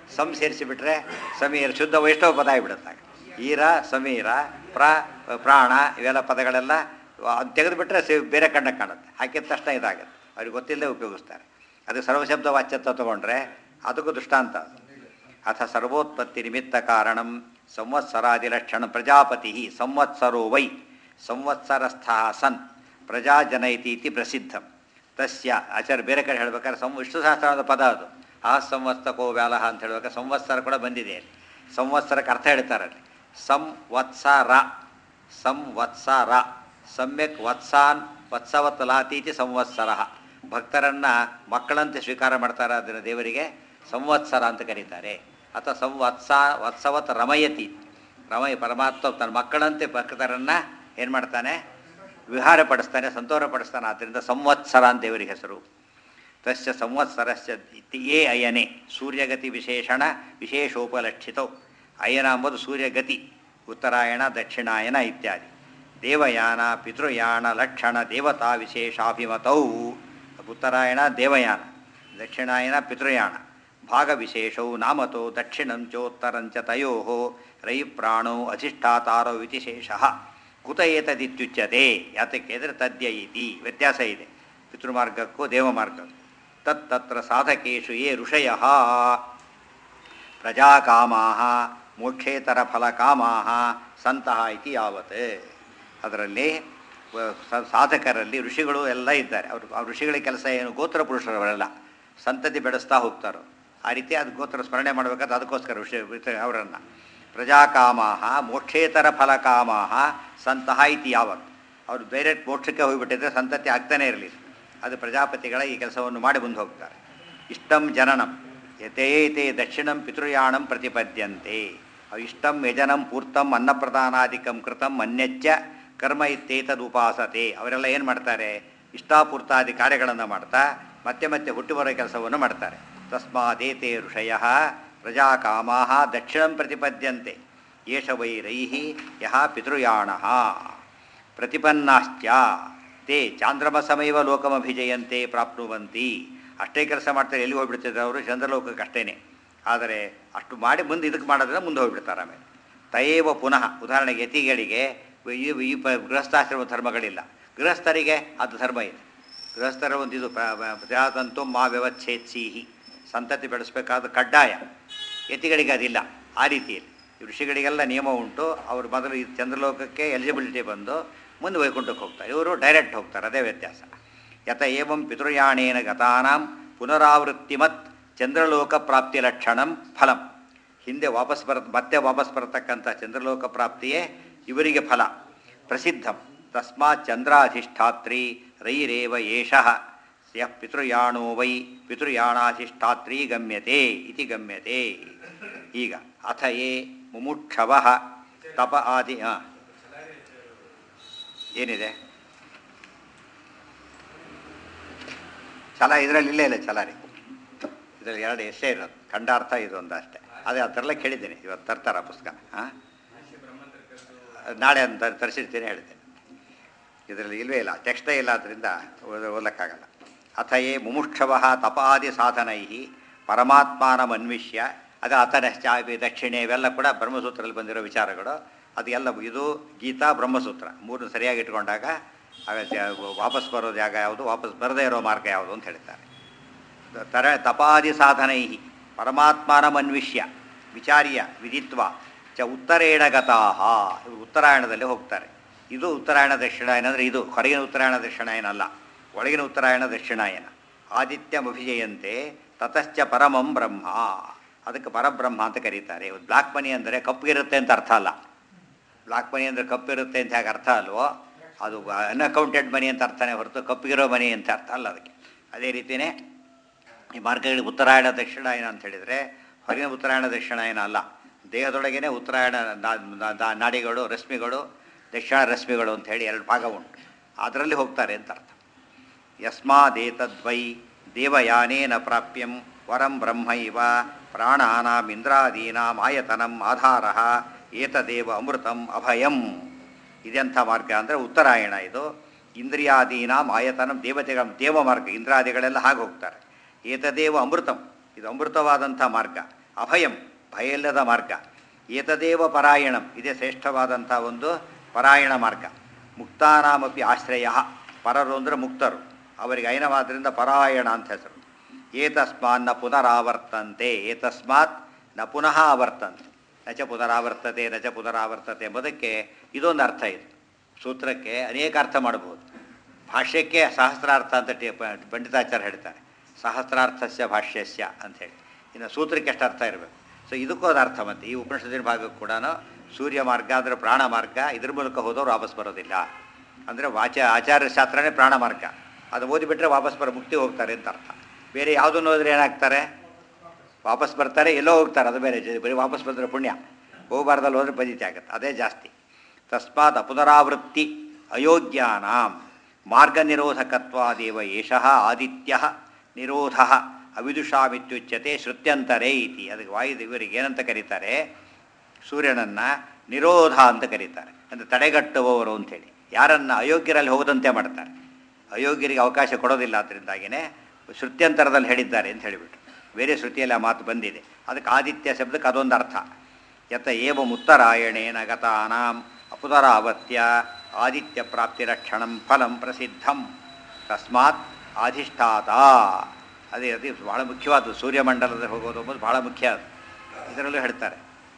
ಸಮ್ ಸೇರಿಸಿಬಿಟ್ರೆ ಸಮೀರ ಶುದ್ಧ ವೈಷ್ಣವ ಪದ ಆಗಿಬಿಡುತ್ತೆ ಈರ ಸಮೀರ ಪ್ರ ಪ್ರಾಣ ಇವೆಲ್ಲ ಪದಗಳೆಲ್ಲ ಅದು ತೆಗೆದುಬಿಟ್ರೆ ಸಿ ಬೇರೆ ಕಣ್ಣ ಕಾಣುತ್ತೆ ಹಾಕಿದ ತಕ್ಷಣ ಇದಾಗುತ್ತೆ ಅವ್ರಿಗೆ ಗೊತ್ತಿಲ್ಲದೆ ಉಪಯೋಗಿಸ್ತಾರೆ ಅದು ಸರ್ವಶಬ್ದ ವಾಚ್ಯತ್ವ ತಗೊಂಡ್ರೆ ಅದಕ್ಕೂ ದೃಷ್ಟಾಂತ ಅದು ಅಥ ಸರ್ವೋತ್ಪತ್ತಿ ನಿಮಿತ್ತ ಕಾರಣಂ ಸಂವತ್ಸರಾದಿಲಕ್ಷಣ ಪ್ರಜಾಪತಿ ಸಂವತ್ಸರೋ ವೈ ಸಂವತ್ಸರಸ್ಥ ಸನ್ ಪ್ರಜಾಜನೈತಿ ಇತಿ ಪ್ರಸಿದ್ಧಂ ತಸ್ಯ ಆಚಾರ್ಯ ಬೇರೆ ಕಡೆ ಹೇಳ್ಬೇಕಾದ್ರೆ ಸಂ ವಿಷ್ಣು ಸಹಸ್ರನಾಮದ ಪದ ಅದು ಆ ಸಂವತ್ಸಕೋ ವ್ಯಾಲಹ ಅಂತ ಹೇಳ್ಬೇಕಾದ್ರೆ ಸಂವತ್ಸರ ಕೂಡ ಬಂದಿದೆ ಅಲ್ಲಿ ಸಂವತ್ಸರಕ್ಕೆ ಅರ್ಥ ಹೇಳ್ತಾರೆ ಅಲ್ಲಿ ಸಂವತ್ಸರ ಸಂವತ್ಸರ ಸಮ್ಯಕ್ ವತ್ಸಾನ್ ವತ್ಸವತ್ ಲಾತೀತಿ ಸಂವತ್ಸರ ಭಕ್ತರನ್ನು ಮಕ್ಕಳಂತೆ ಸ್ವೀಕಾರ ಮಾಡ್ತಾರೆ ಅದನ್ನು ದೇವರಿಗೆ ಸಂವತ್ಸರ ಅಂತ ಕರೀತಾರೆ ಅಥವಾ ಸಂವತ್ಸ ವತ್ಸವತ್ ರಮಯತಿ ರಮಯ ಪರಮಾತ್ಮ ತನ್ನ ಮಕ್ಕಳಂತೆ ಭಕ್ತರನ್ನು ಏನು ಮಾಡ್ತಾನೆ ವಿಹಾರ ಪಡಿಸ್ತಾನೆ ಸಂತೋಷ ಪಡಿಸ್ತಾನೆ ಆದ್ದರಿಂದ ಸಂವತ್ಸರ ಅಂತ ದೇವರಿಗೆ ಹೆಸರು ತಸ್ಯ ಸಂವತ್ಸರಸ್ಯ ಯೇ ಅಯನೆ ಸೂರ್ಯಗತಿ ವಿಶೇಷಣ ವಿಶೇಷೋಪಲಕ್ಷಿತೌ ಅಯನ ಎಂಬುದು ಸೂರ್ಯಗತಿ ಉತ್ತರಾಯಣ ದಕ್ಷಿಣಾಯನ ಇತ್ಯಾದಿ ದೇವಯಾನ ಪಿತೃಯಾನ ಲಕ್ಷಣ ದೇವತಾ ವಿಶೇಷಾಭಿಮತೌ ಉತ್ತರಾಯಣ ದೇವಯಾನ ದಕ್ಷಿಣಾಯನ ಪಿತೃಯಾಣ ಭಾಗವಿಶೇಷೌ ನಾಮತೋ ದಕ್ಷಿಣಂ ಚೋತ್ತರಂಚ ತಯೋ ರೈಪ್ರಾಣೋ ಅಧಿಷ್ಠಾತಾರೋ ವಿಶೇಷಃ ಕುತ ಏತದಿತ್ಯುಚ್ಯತೆ ಯಾತಕ್ಕೆ ಅಂದರೆ ತದ್ಯ ಇತಿ ವ್ಯತ್ಯಾಸ ಇದೆ ಪಿತೃಮಾರ್ಗಕ್ಕೂ ದೇವಮಾರ್ಗಕ್ಕೂ ತತ್ತತ್ರ ಸಾಧಕೇಶು ಯೇ ಋಷಯ ಪ್ರಜಾಕಾಮಾ ಮೋಕ್ಷೇತರ ಫಲಕಾಮಾ ಸಂತಹ ಇತಿ ಯಾವತ್ ಅದರಲ್ಲಿ ವ- ಸ- ಸಾಧಕರಲ್ಲಿ ಋಷಿಗಳು ಎಲ್ಲ ಇದ್ದಾರೆ ಅವರು ಆ ಋಷಿಗಳ ಕೆಲಸ ಏನು ಗೋತ್ರ ಪುರುಷರವರೆಲ್ಲ ಸಂತತಿ ಬೆಳೆಸ್ತಾ ಹೋಗ್ತಾರೋ ಆ ರೀತಿ ಅದು ಗೋತ್ರ ಸ್ಮರಣೆ ಮಾಡಬೇಕಾದ್ರೆ ಅದಕ್ಕೋಸ್ಕರ ಋಷಿ ಅವರನ್ನು ಪ್ರಜಾಕಾಮಾ ಮೋಕ್ಷೇತರ ಫಲಕಾಮಾ ಸಂತಹ ಇತಿ ಯಾವತ್ ಅವರು ಡೈರೆಕ್ಟ್ ಮೋಕ್ಷಕ್ಕೆ ಹೋಗಿಬಿಟ್ಟಿದ್ರೆ ಸಂತತಿ ಆಗ್ತಾನೇ ಇರಲಿಲ್ಲ ಅದು ಪ್ರಜಾಪತಿಗಳ ಈ ಕೆಲಸವನ್ನು ಮಾಡಿ ಮುಂದೆ ಹೋಗ್ತಾರೆ ಇಷ್ಟಂ ಜನನಂ ಯಥೇತೆ ದಕ್ಷಿಣಂ ಪಿತೃಯಾಣಂ ಪ್ರತಿಪದ್ಯಂತೆ ಅವು ಇಷ್ಟಂ ಯಜನಂ ಪೂರ್ತಂ ಅನ್ನಪ್ರದಾನಾದಿಕಂ ಕೃತಂ ಅನ್ಯಚ್ಚ ಕರ್ಮ ಇತ್ತೇತದ್ ಉಪಾಸತೆ ಅವರೆಲ್ಲ ಏನು ಮಾಡ್ತಾರೆ ಇಷ್ಟಾಪೂರ್ತಾದಿ ಕಾರ್ಯಗಳನ್ನು ಮಾಡ್ತಾ ಮತ್ತೆ ಮತ್ತೆ ಹುಟ್ಟು ಬರೋ ಕೆಲಸವನ್ನು ಮಾಡ್ತಾರೆ ತಸ್ಮಾದೇತೆ ಋಷಯ ಪ್ರಜಾಕಾಮಾ ದಕ್ಷಿಣಂ ಪ್ರತಿಪದ್ಯಂತೆ ಏಷ ವೈ ರೈಹಿ ಯಹ ಪಿತೃಯಾಣ ಪ್ರತಿಪನ್ನಾಶ್ಚ ತೇ ಚಾಂದ್ರಮಸಮೈವ ಲೋಕಮಭಿಜಯಂತೆ ಪ್ರಾಪ್ನುವಂತಿ ಅಷ್ಟೇ ಕೆಲಸ ಮಾಡ್ತಾರೆ ಎಲ್ಲಿ ಹೋಗ್ಬಿಡ್ತಿದ್ದಾರೆ ಅವರು ಚಂದ್ರಲೋಕಕ್ಕೆ ಅಷ್ಟೇನೆ ಆದರೆ ಅಷ್ಟು ಮಾಡಿ ಮುಂದೆ ಇದಕ್ಕೆ ಮಾಡೋದ್ರೆ ಮುಂದೆ ಹೋಗ್ಬಿಡ್ತಾರೆ ಆಮೇಲೆ ತಯೇವ ಪುನಃ ಉದಾಹರಣೆಗೆ ಯತಿಗಳಿಗೆ ಈ ಈ ಪ ಗೃಹಸ್ಥಾಶ್ರಮ ಧರ್ಮಗಳಿಲ್ಲ ಗೃಹಸ್ಥರಿಗೆ ಅದು ಧರ್ಮ ಇದೆ ಗೃಹಸ್ಥರ ಒಂದು ಇದು ಪ್ರಜಾತಂತು ಮಾ ವ್ಯವಚ್ಛೇತ್ಸೀಹಿ ಸಂತತಿ ಬೆಳೆಸಬೇಕಾದ ಕಡ್ಡಾಯ ಯತಿಗಳಿಗೆ ಅದಿಲ್ಲ ಆ ರೀತಿಯಲ್ಲಿ ಈ ಋಷಿಗಳಿಗೆಲ್ಲ ನಿಯಮ ಉಂಟು ಅವರು ಮೊದಲು ಈ ಚಂದ್ರಲೋಕಕ್ಕೆ ಎಲಿಜಿಬಿಲಿಟಿ ಬಂದು ಮುಂದೆ ವೈಕುಂಠಕ್ಕೆ ಹೋಗ್ತಾರೆ ಇವರು ಡೈರೆಕ್ಟ್ ಹೋಗ್ತಾರೆ ಅದೇ ವ್ಯತ್ಯಾಸ ಯತ ಏವಂ ಪಿತೃಯಾಣೇನ ಗತಾನಾಂ ಪುನರಾವೃತ್ತಿಮತ್ ಚಂದ್ರಲೋಕ ಪ್ರಾಪ್ತಿ ಲಕ್ಷಣಂ ಫಲಂ ಹಿಂದೆ ವಾಪಸ್ ಬರ ಮತ್ತೆ ವಾಪಸ್ ಬರತಕ್ಕಂಥ ಚಂದ್ರಲೋಕ ಪ್ರಾಪ್ತಿಯೇ ಇವರಿಗೆ ಫಲ ಪ್ರಸಿದ್ಧಂ ತಸ್ಮಾತ್ ಚಂದ್ರಾಧಿಷ್ಠಾತ್ರಿ ರೈರೇವ ಏಷಃ ಯಃ ಪಿತೃಯಾಣೋ ವೈ ಪಿತೃಯಾಣಾಧಿಷ್ಠಾತ್ರಿ ಗಮ್ಯತೆ ಇತಿ ಗಮ್ಯತೆ ಈಗ ಅಥ ಯೇ ಮುಮುಕ್ಷವ ತಪ ಆದಿ ಹಾಂ ಏನಿದೆ ಛಲ ಇದರಲ್ಲಿ ಇಲ್ಲೇ ಇಲ್ಲ ಛಲಾರಿ ಇದರಲ್ಲಿ ಎರಡು ಎಷ್ಟೇ ಇರೋದು ಖಂಡಾರ್ಥ ಇದು ಒಂದು ಅಷ್ಟೇ ಅದೇ ಆ ಥರಲ್ಲ ಕೇಳಿದ್ದೇನೆ ಇವತ್ತು ತರ್ತಾರ ಪುಸ್ತಕ ಹಾಂ ನಾಳೆ ಅಂತ ತರಿಸಿರ್ತೀನಿ ಹೇಳ್ತೇನೆ ಇದರಲ್ಲಿ ಇಲ್ವೇ ಇಲ್ಲ ಟೆಕ್ಸ್ಟೇ ಇಲ್ಲ ಆದ್ದರಿಂದ ಓದ- ಓದಕ್ಕಾಗಲ್ಲ ಅಥ ಯೇ ಮುಮುಕ್ಷವ ತಪಾದಿ ಸಾಧನೈ ಪರಮಾತ್ಮಾನಮನ್ವಿಷ್ಯ ಅದು ಅಥನಶ್ಚಾಪಿ ದಕ್ಷಿಣೆ ಇವೆಲ್ಲ ಕೂಡ ಬ್ರಹ್ಮಸೂತ್ರದಲ್ಲಿ ಬಂದಿರೋ ವಿಚಾರಗಳು ಅದು ಎಲ್ಲ ಇದು ಗೀತಾ ಬ್ರಹ್ಮಸೂತ್ರ ಮೂರನ್ನು ಸರಿಯಾಗಿ ಇಟ್ಕೊಂಡಾಗ ಆಗ ಜ- ವಾಪಸ್ ಬರೋ ಜಾಗ ಯಾವುದು ವಾಪಸ್ ಬರದೇ ಇರೋ ಮಾರ್ಗ ಯಾವುದು ಅಂತ ಹೇಳ್ತಾರೆ ತರ ತಪಾದಿ ಸಾಧನೈ ಪರಮಾತ್ಮನಮನ್ವಿಷ್ಯ ವಿಚಾರ್ಯ ವಿದಿತ್ವ ಚ ಉತ್ತರೇಣ ಗತಾಹ ಇವರು ಉತ್ತರಾಯಣದಲ್ಲಿ ಹೋಗ್ತಾರೆ ಇದು ಉತ್ತರಾಯಣ ದಕ್ಷಿಣಾಯನ ಅಂದರೆ ಇದು ಹೊರಗಿನ ಉತ್ತರಾಯಣ ದಕ್ಷಿಣಾಯನ ಅಲ್ಲ ಒಳಗಿನ ಉತ್ತರಾಯಣ ದಕ್ಷಿಣಾಯನ ಆದಿತ್ಯಮಭಿಜಯಂತೆ ತತಶ್ಚ ಪರಮಂ ಬ್ರಹ್ಮ ಅದಕ್ಕೆ ಪರಬ್ರಹ್ಮ ಅಂತ ಕರೀತಾರೆ ಇವತ್ತು ಬ್ಲಾಕ್ ಮನಿ ಅಂದರೆ ಕಪ್ಪಗಿರುತ್ತೆ ಅಂತ ಅರ್ಥ ಅಲ್ಲ ಬ್ಲಾಕ್ ಮನಿ ಅಂದರೆ ಕಪ್ಪಿರುತ್ತೆ ಅಂತ ಹೇಗೆ ಅರ್ಥ ಅಲ್ವೋ ಅದು ಅನ್ಅಕೌಂಟೆಡ್ ಮನಿ ಅಂತ ಅರ್ಥನೇ ಹೊರತು ಕಪ್ಪಿಗಿರೋ ಮನಿ ಅಂತ ಅರ್ಥ ಅಲ್ಲ ಅದಕ್ಕೆ ಅದೇ ರೀತಿಯೇ ಈ ಮಾರ್ಗಗಳಿಗೆ ಉತ್ತರಾಯಣ ದಕ್ಷಿಣಾಯನ ಅಂತ ಹೇಳಿದರೆ ಹೊರಗಿನ ಉತ್ತರಾಯಣ ದಕ್ಷಿಣಾಯನ ಅಲ್ಲ ದೇಹದೊಳಗೇನೆ ಉತ್ತರಾಯಣ ನಾ- ನಾ- ನಾ- ನಾಡಿಗಳು ರಶ್ಮಿಗಳು ದಕ್ಷಿಣ ರಶ್ಮಿಗಳು ಅಂತ ಹೇಳಿ ಎರಡು ಭಾಗ ಉಂಟು ಅದರಲ್ಲಿ ಹೋಗ್ತಾರೆ ಅಂತ ಅರ್ಥ ಯಸ್ಮಾದೇತದ್ವೈ ದೇವಯಾನೇನ ಪ್ರಾಪ್ಯಂ ವರಂ ಬ್ರಹ್ಮೈವ ಪ್ರಾಣಾನಾಂ ಇಂದ್ರಾದೀನಾಂ ಆಯತನಂ ಆಧಾರ ಏತದೇವ ಅಮೃತಂ ಅಭಯಂ ಇದೆಂಥ ಮಾರ್ಗ ಅಂದರೆ ಉತ್ತರಾಯಣ ಇದು ಇಂದ್ರಿಯಾದೀನಾಂ ಆಯತನಂ ದೇವತೆಗಳ ದೇವ ಮಾರ್ಗ ಇಂದ್ರಾದಿಗಳೆಲ್ಲ ಹಾಗೆ ಹೋಗ್ತಾರೆ ಏತದೇವ ಅಮೃತಂ ಇದು ಅಮೃತವಾದಂಥ ಮಾರ್ಗ ಅಭಯಂ ಭಯ ಇಲ್ಲದ ಮಾರ್ಗ ಏತದೇವ ಪರಾಯಣಂ ಇದೇ ಶ್ರೇಷ್ಠವಾದಂಥ ಒಂದು ಪರಾಯಣ ಮಾರ್ಗ ಮುಕ್ತಾನಾಮಪಿ ಆಶ್ರಯ ಪರರು ಅಂದರೆ ಮುಕ್ತರು ಅವರಿಗೆ ಐನವಾದ್ರಿಂದ ಪರಾಯಣ ಅಂತ ಹೆಸರು ಏತಸ್ಮಾನ್ ನ ಪುನರಾವರ್ತಂತೆ ಏತಸ್ಮಾತ್ ನ ಪುನಃ ಆವರ್ತಂತೆ ನಚ ಪುನರಾವರ್ತತೆ ನಚ ಪುನರಾವರ್ತತೆ ಎಂಬುದಕ್ಕೆ ಇದೊಂದು ಅರ್ಥ ಇದೆ ಸೂತ್ರಕ್ಕೆ ಅನೇಕ ಅರ್ಥ ಮಾಡಬಹುದು ಭಾಷ್ಯಕ್ಕೆ ಸಹಸ್ರಾರ್ಥ ಅಂತ ಟಿ- ಪ- ಪಂಡಿತಾಚಾರ್ಯ ಹೇಳ್ತಾರೆ ಸಹಸ್ರಾರ್ಥಸ್ಯ ಭಾಷ್ಯಸ್ಯ ಅಂಥೇಳಿ ಇನ್ನು ಸೂತ್ರಕ್ಕೆ ಎಷ್ಟು ಅರ್ಥ ಇರಬೇಕು ಸೊ ಇದಕ್ಕೂ ಅದು ಅರ್ಥ ಮತ್ತೆ ಈ ಉಪನಿಷತ್ತಿನ ಭಾಗಕ್ಕೆ ಕೂಡ ಸೂರ್ಯ ಮಾರ್ಗ ಅಂದರೆ ಪ್ರಾಣ ಮಾರ್ಗ ಇದ್ರ ಮೂಲಕ ಹೋದವ್ರು ವಾಪಸ್ ಬರೋದಿಲ್ಲ ಅಂದರೆ ವಾಚ ಆಚಾರ್ಯ ಶಾಸ್ತ್ರನೇ ಪ್ರಾಣ ಮಾರ್ಗ ಅದು ಓದಿಬಿಟ್ರೆ ವಾಪಸ್ ಬರೋ ಮುಕ್ತಿ ಹೋಗ್ತಾರೆ ಅಂತ ಅರ್ಥ ಬೇರೆ ಯಾವುದನ್ನು ಓದಿದ್ರೆ ಏನಾಗ್ತಾರೆ ವಾಪಸ್ ಬರ್ತಾರೆ ಎಲ್ಲೋ ಹೋಗ್ತಾರೆ ಅದು ಬೇರೆ ಜ- ಬರೀ ವಾಪಸ್ ಬಂದರೆ ಪುಣ್ಯ ಹೋಗಬಾರ್ದಲ್ಲಿ ಹೋದ್ರೆ ಪದ್ಧತಿ ಆಗುತ್ತೆ ಅದೇ ಜಾಸ್ತಿ ತಸ್ಮಾತ್ ಅಪುನರಾವೃತ್ತಿ ಅಯೋಗ್ಯಾನಾಂ ಮಾರ್ಗ ನಿರೋಧಕತ್ವಾದೇವ ಏಷಃ ಆದಿತ್ಯ ನಿರೋಧ ಅವಿದುಷಾಮಿತ್ಯುಚ್ಯತೆ ಶ್ರುತ್ಯಂತರೇ ಇತಿ ಅದಕ್ಕೆ ವಾಯು ಇವರಿಗೆ ಏನಂತ ಕರೀತಾರೆ ಸೂರ್ಯನನ್ನು ನಿರೋಧ ಅಂತ ಕರೀತಾರೆ ಅಂದರೆ ತಡೆಗಟ್ಟುವವರು ಅಂಥೇಳಿ ಯಾರನ್ನು ಅಯೋಗ್ಯರಲ್ಲಿ ಹೋಗದಂತೆ ಮಾಡ್ತಾರೆ ಅಯೋಗ್ಯರಿಗೆ ಅವಕಾಶ ಕೊಡೋದಿಲ್ಲ ಅದರಿಂದಾಗಿಯೇ ಶ್ರುತ್ಯಂತರದಲ್ಲಿ ಹೇಳಿದ್ದಾರೆ ಅಂತ ಹೇಳಿಬಿಟ್ಟು ಬೇರೆ ಶ್ರುತಿಯಲ್ಲಿ ಆ ಮಾತು ಬಂದಿದೆ ಅದಕ್ಕೆ ಆದಿತ್ಯ ಶಬ್ದಕ್ಕೆ ಅದೊಂದು ಅರ್ಥ ಯತ ಏವ ಮುತ್ತರಾಯಣೇನ ಗತಾನಾಂ ಅಪುನರಾವತ್ಯ ಆದಿತ್ಯ ಪ್ರಾಪ್ತಿರಕ್ಷಣಂ ಫಲಂ ಪ್ರಸಿದ್ಧಂ ತಸ್ಮಾತ್ ಅಧಿಷ್ಠಾತ ಅದೇ ಅದೇ ಬಹಳ ಮುಖ್ಯವಾದ್ದು ಸೂರ್ಯಮಂಡಲದಲ್ಲಿ ಹೋಗೋದು ಎಂಬುದು ಬಹಳ ಮುಖ್ಯ ಅದು ಇದರಲ್ಲೂ ಹೇಳ್ತಾರೆ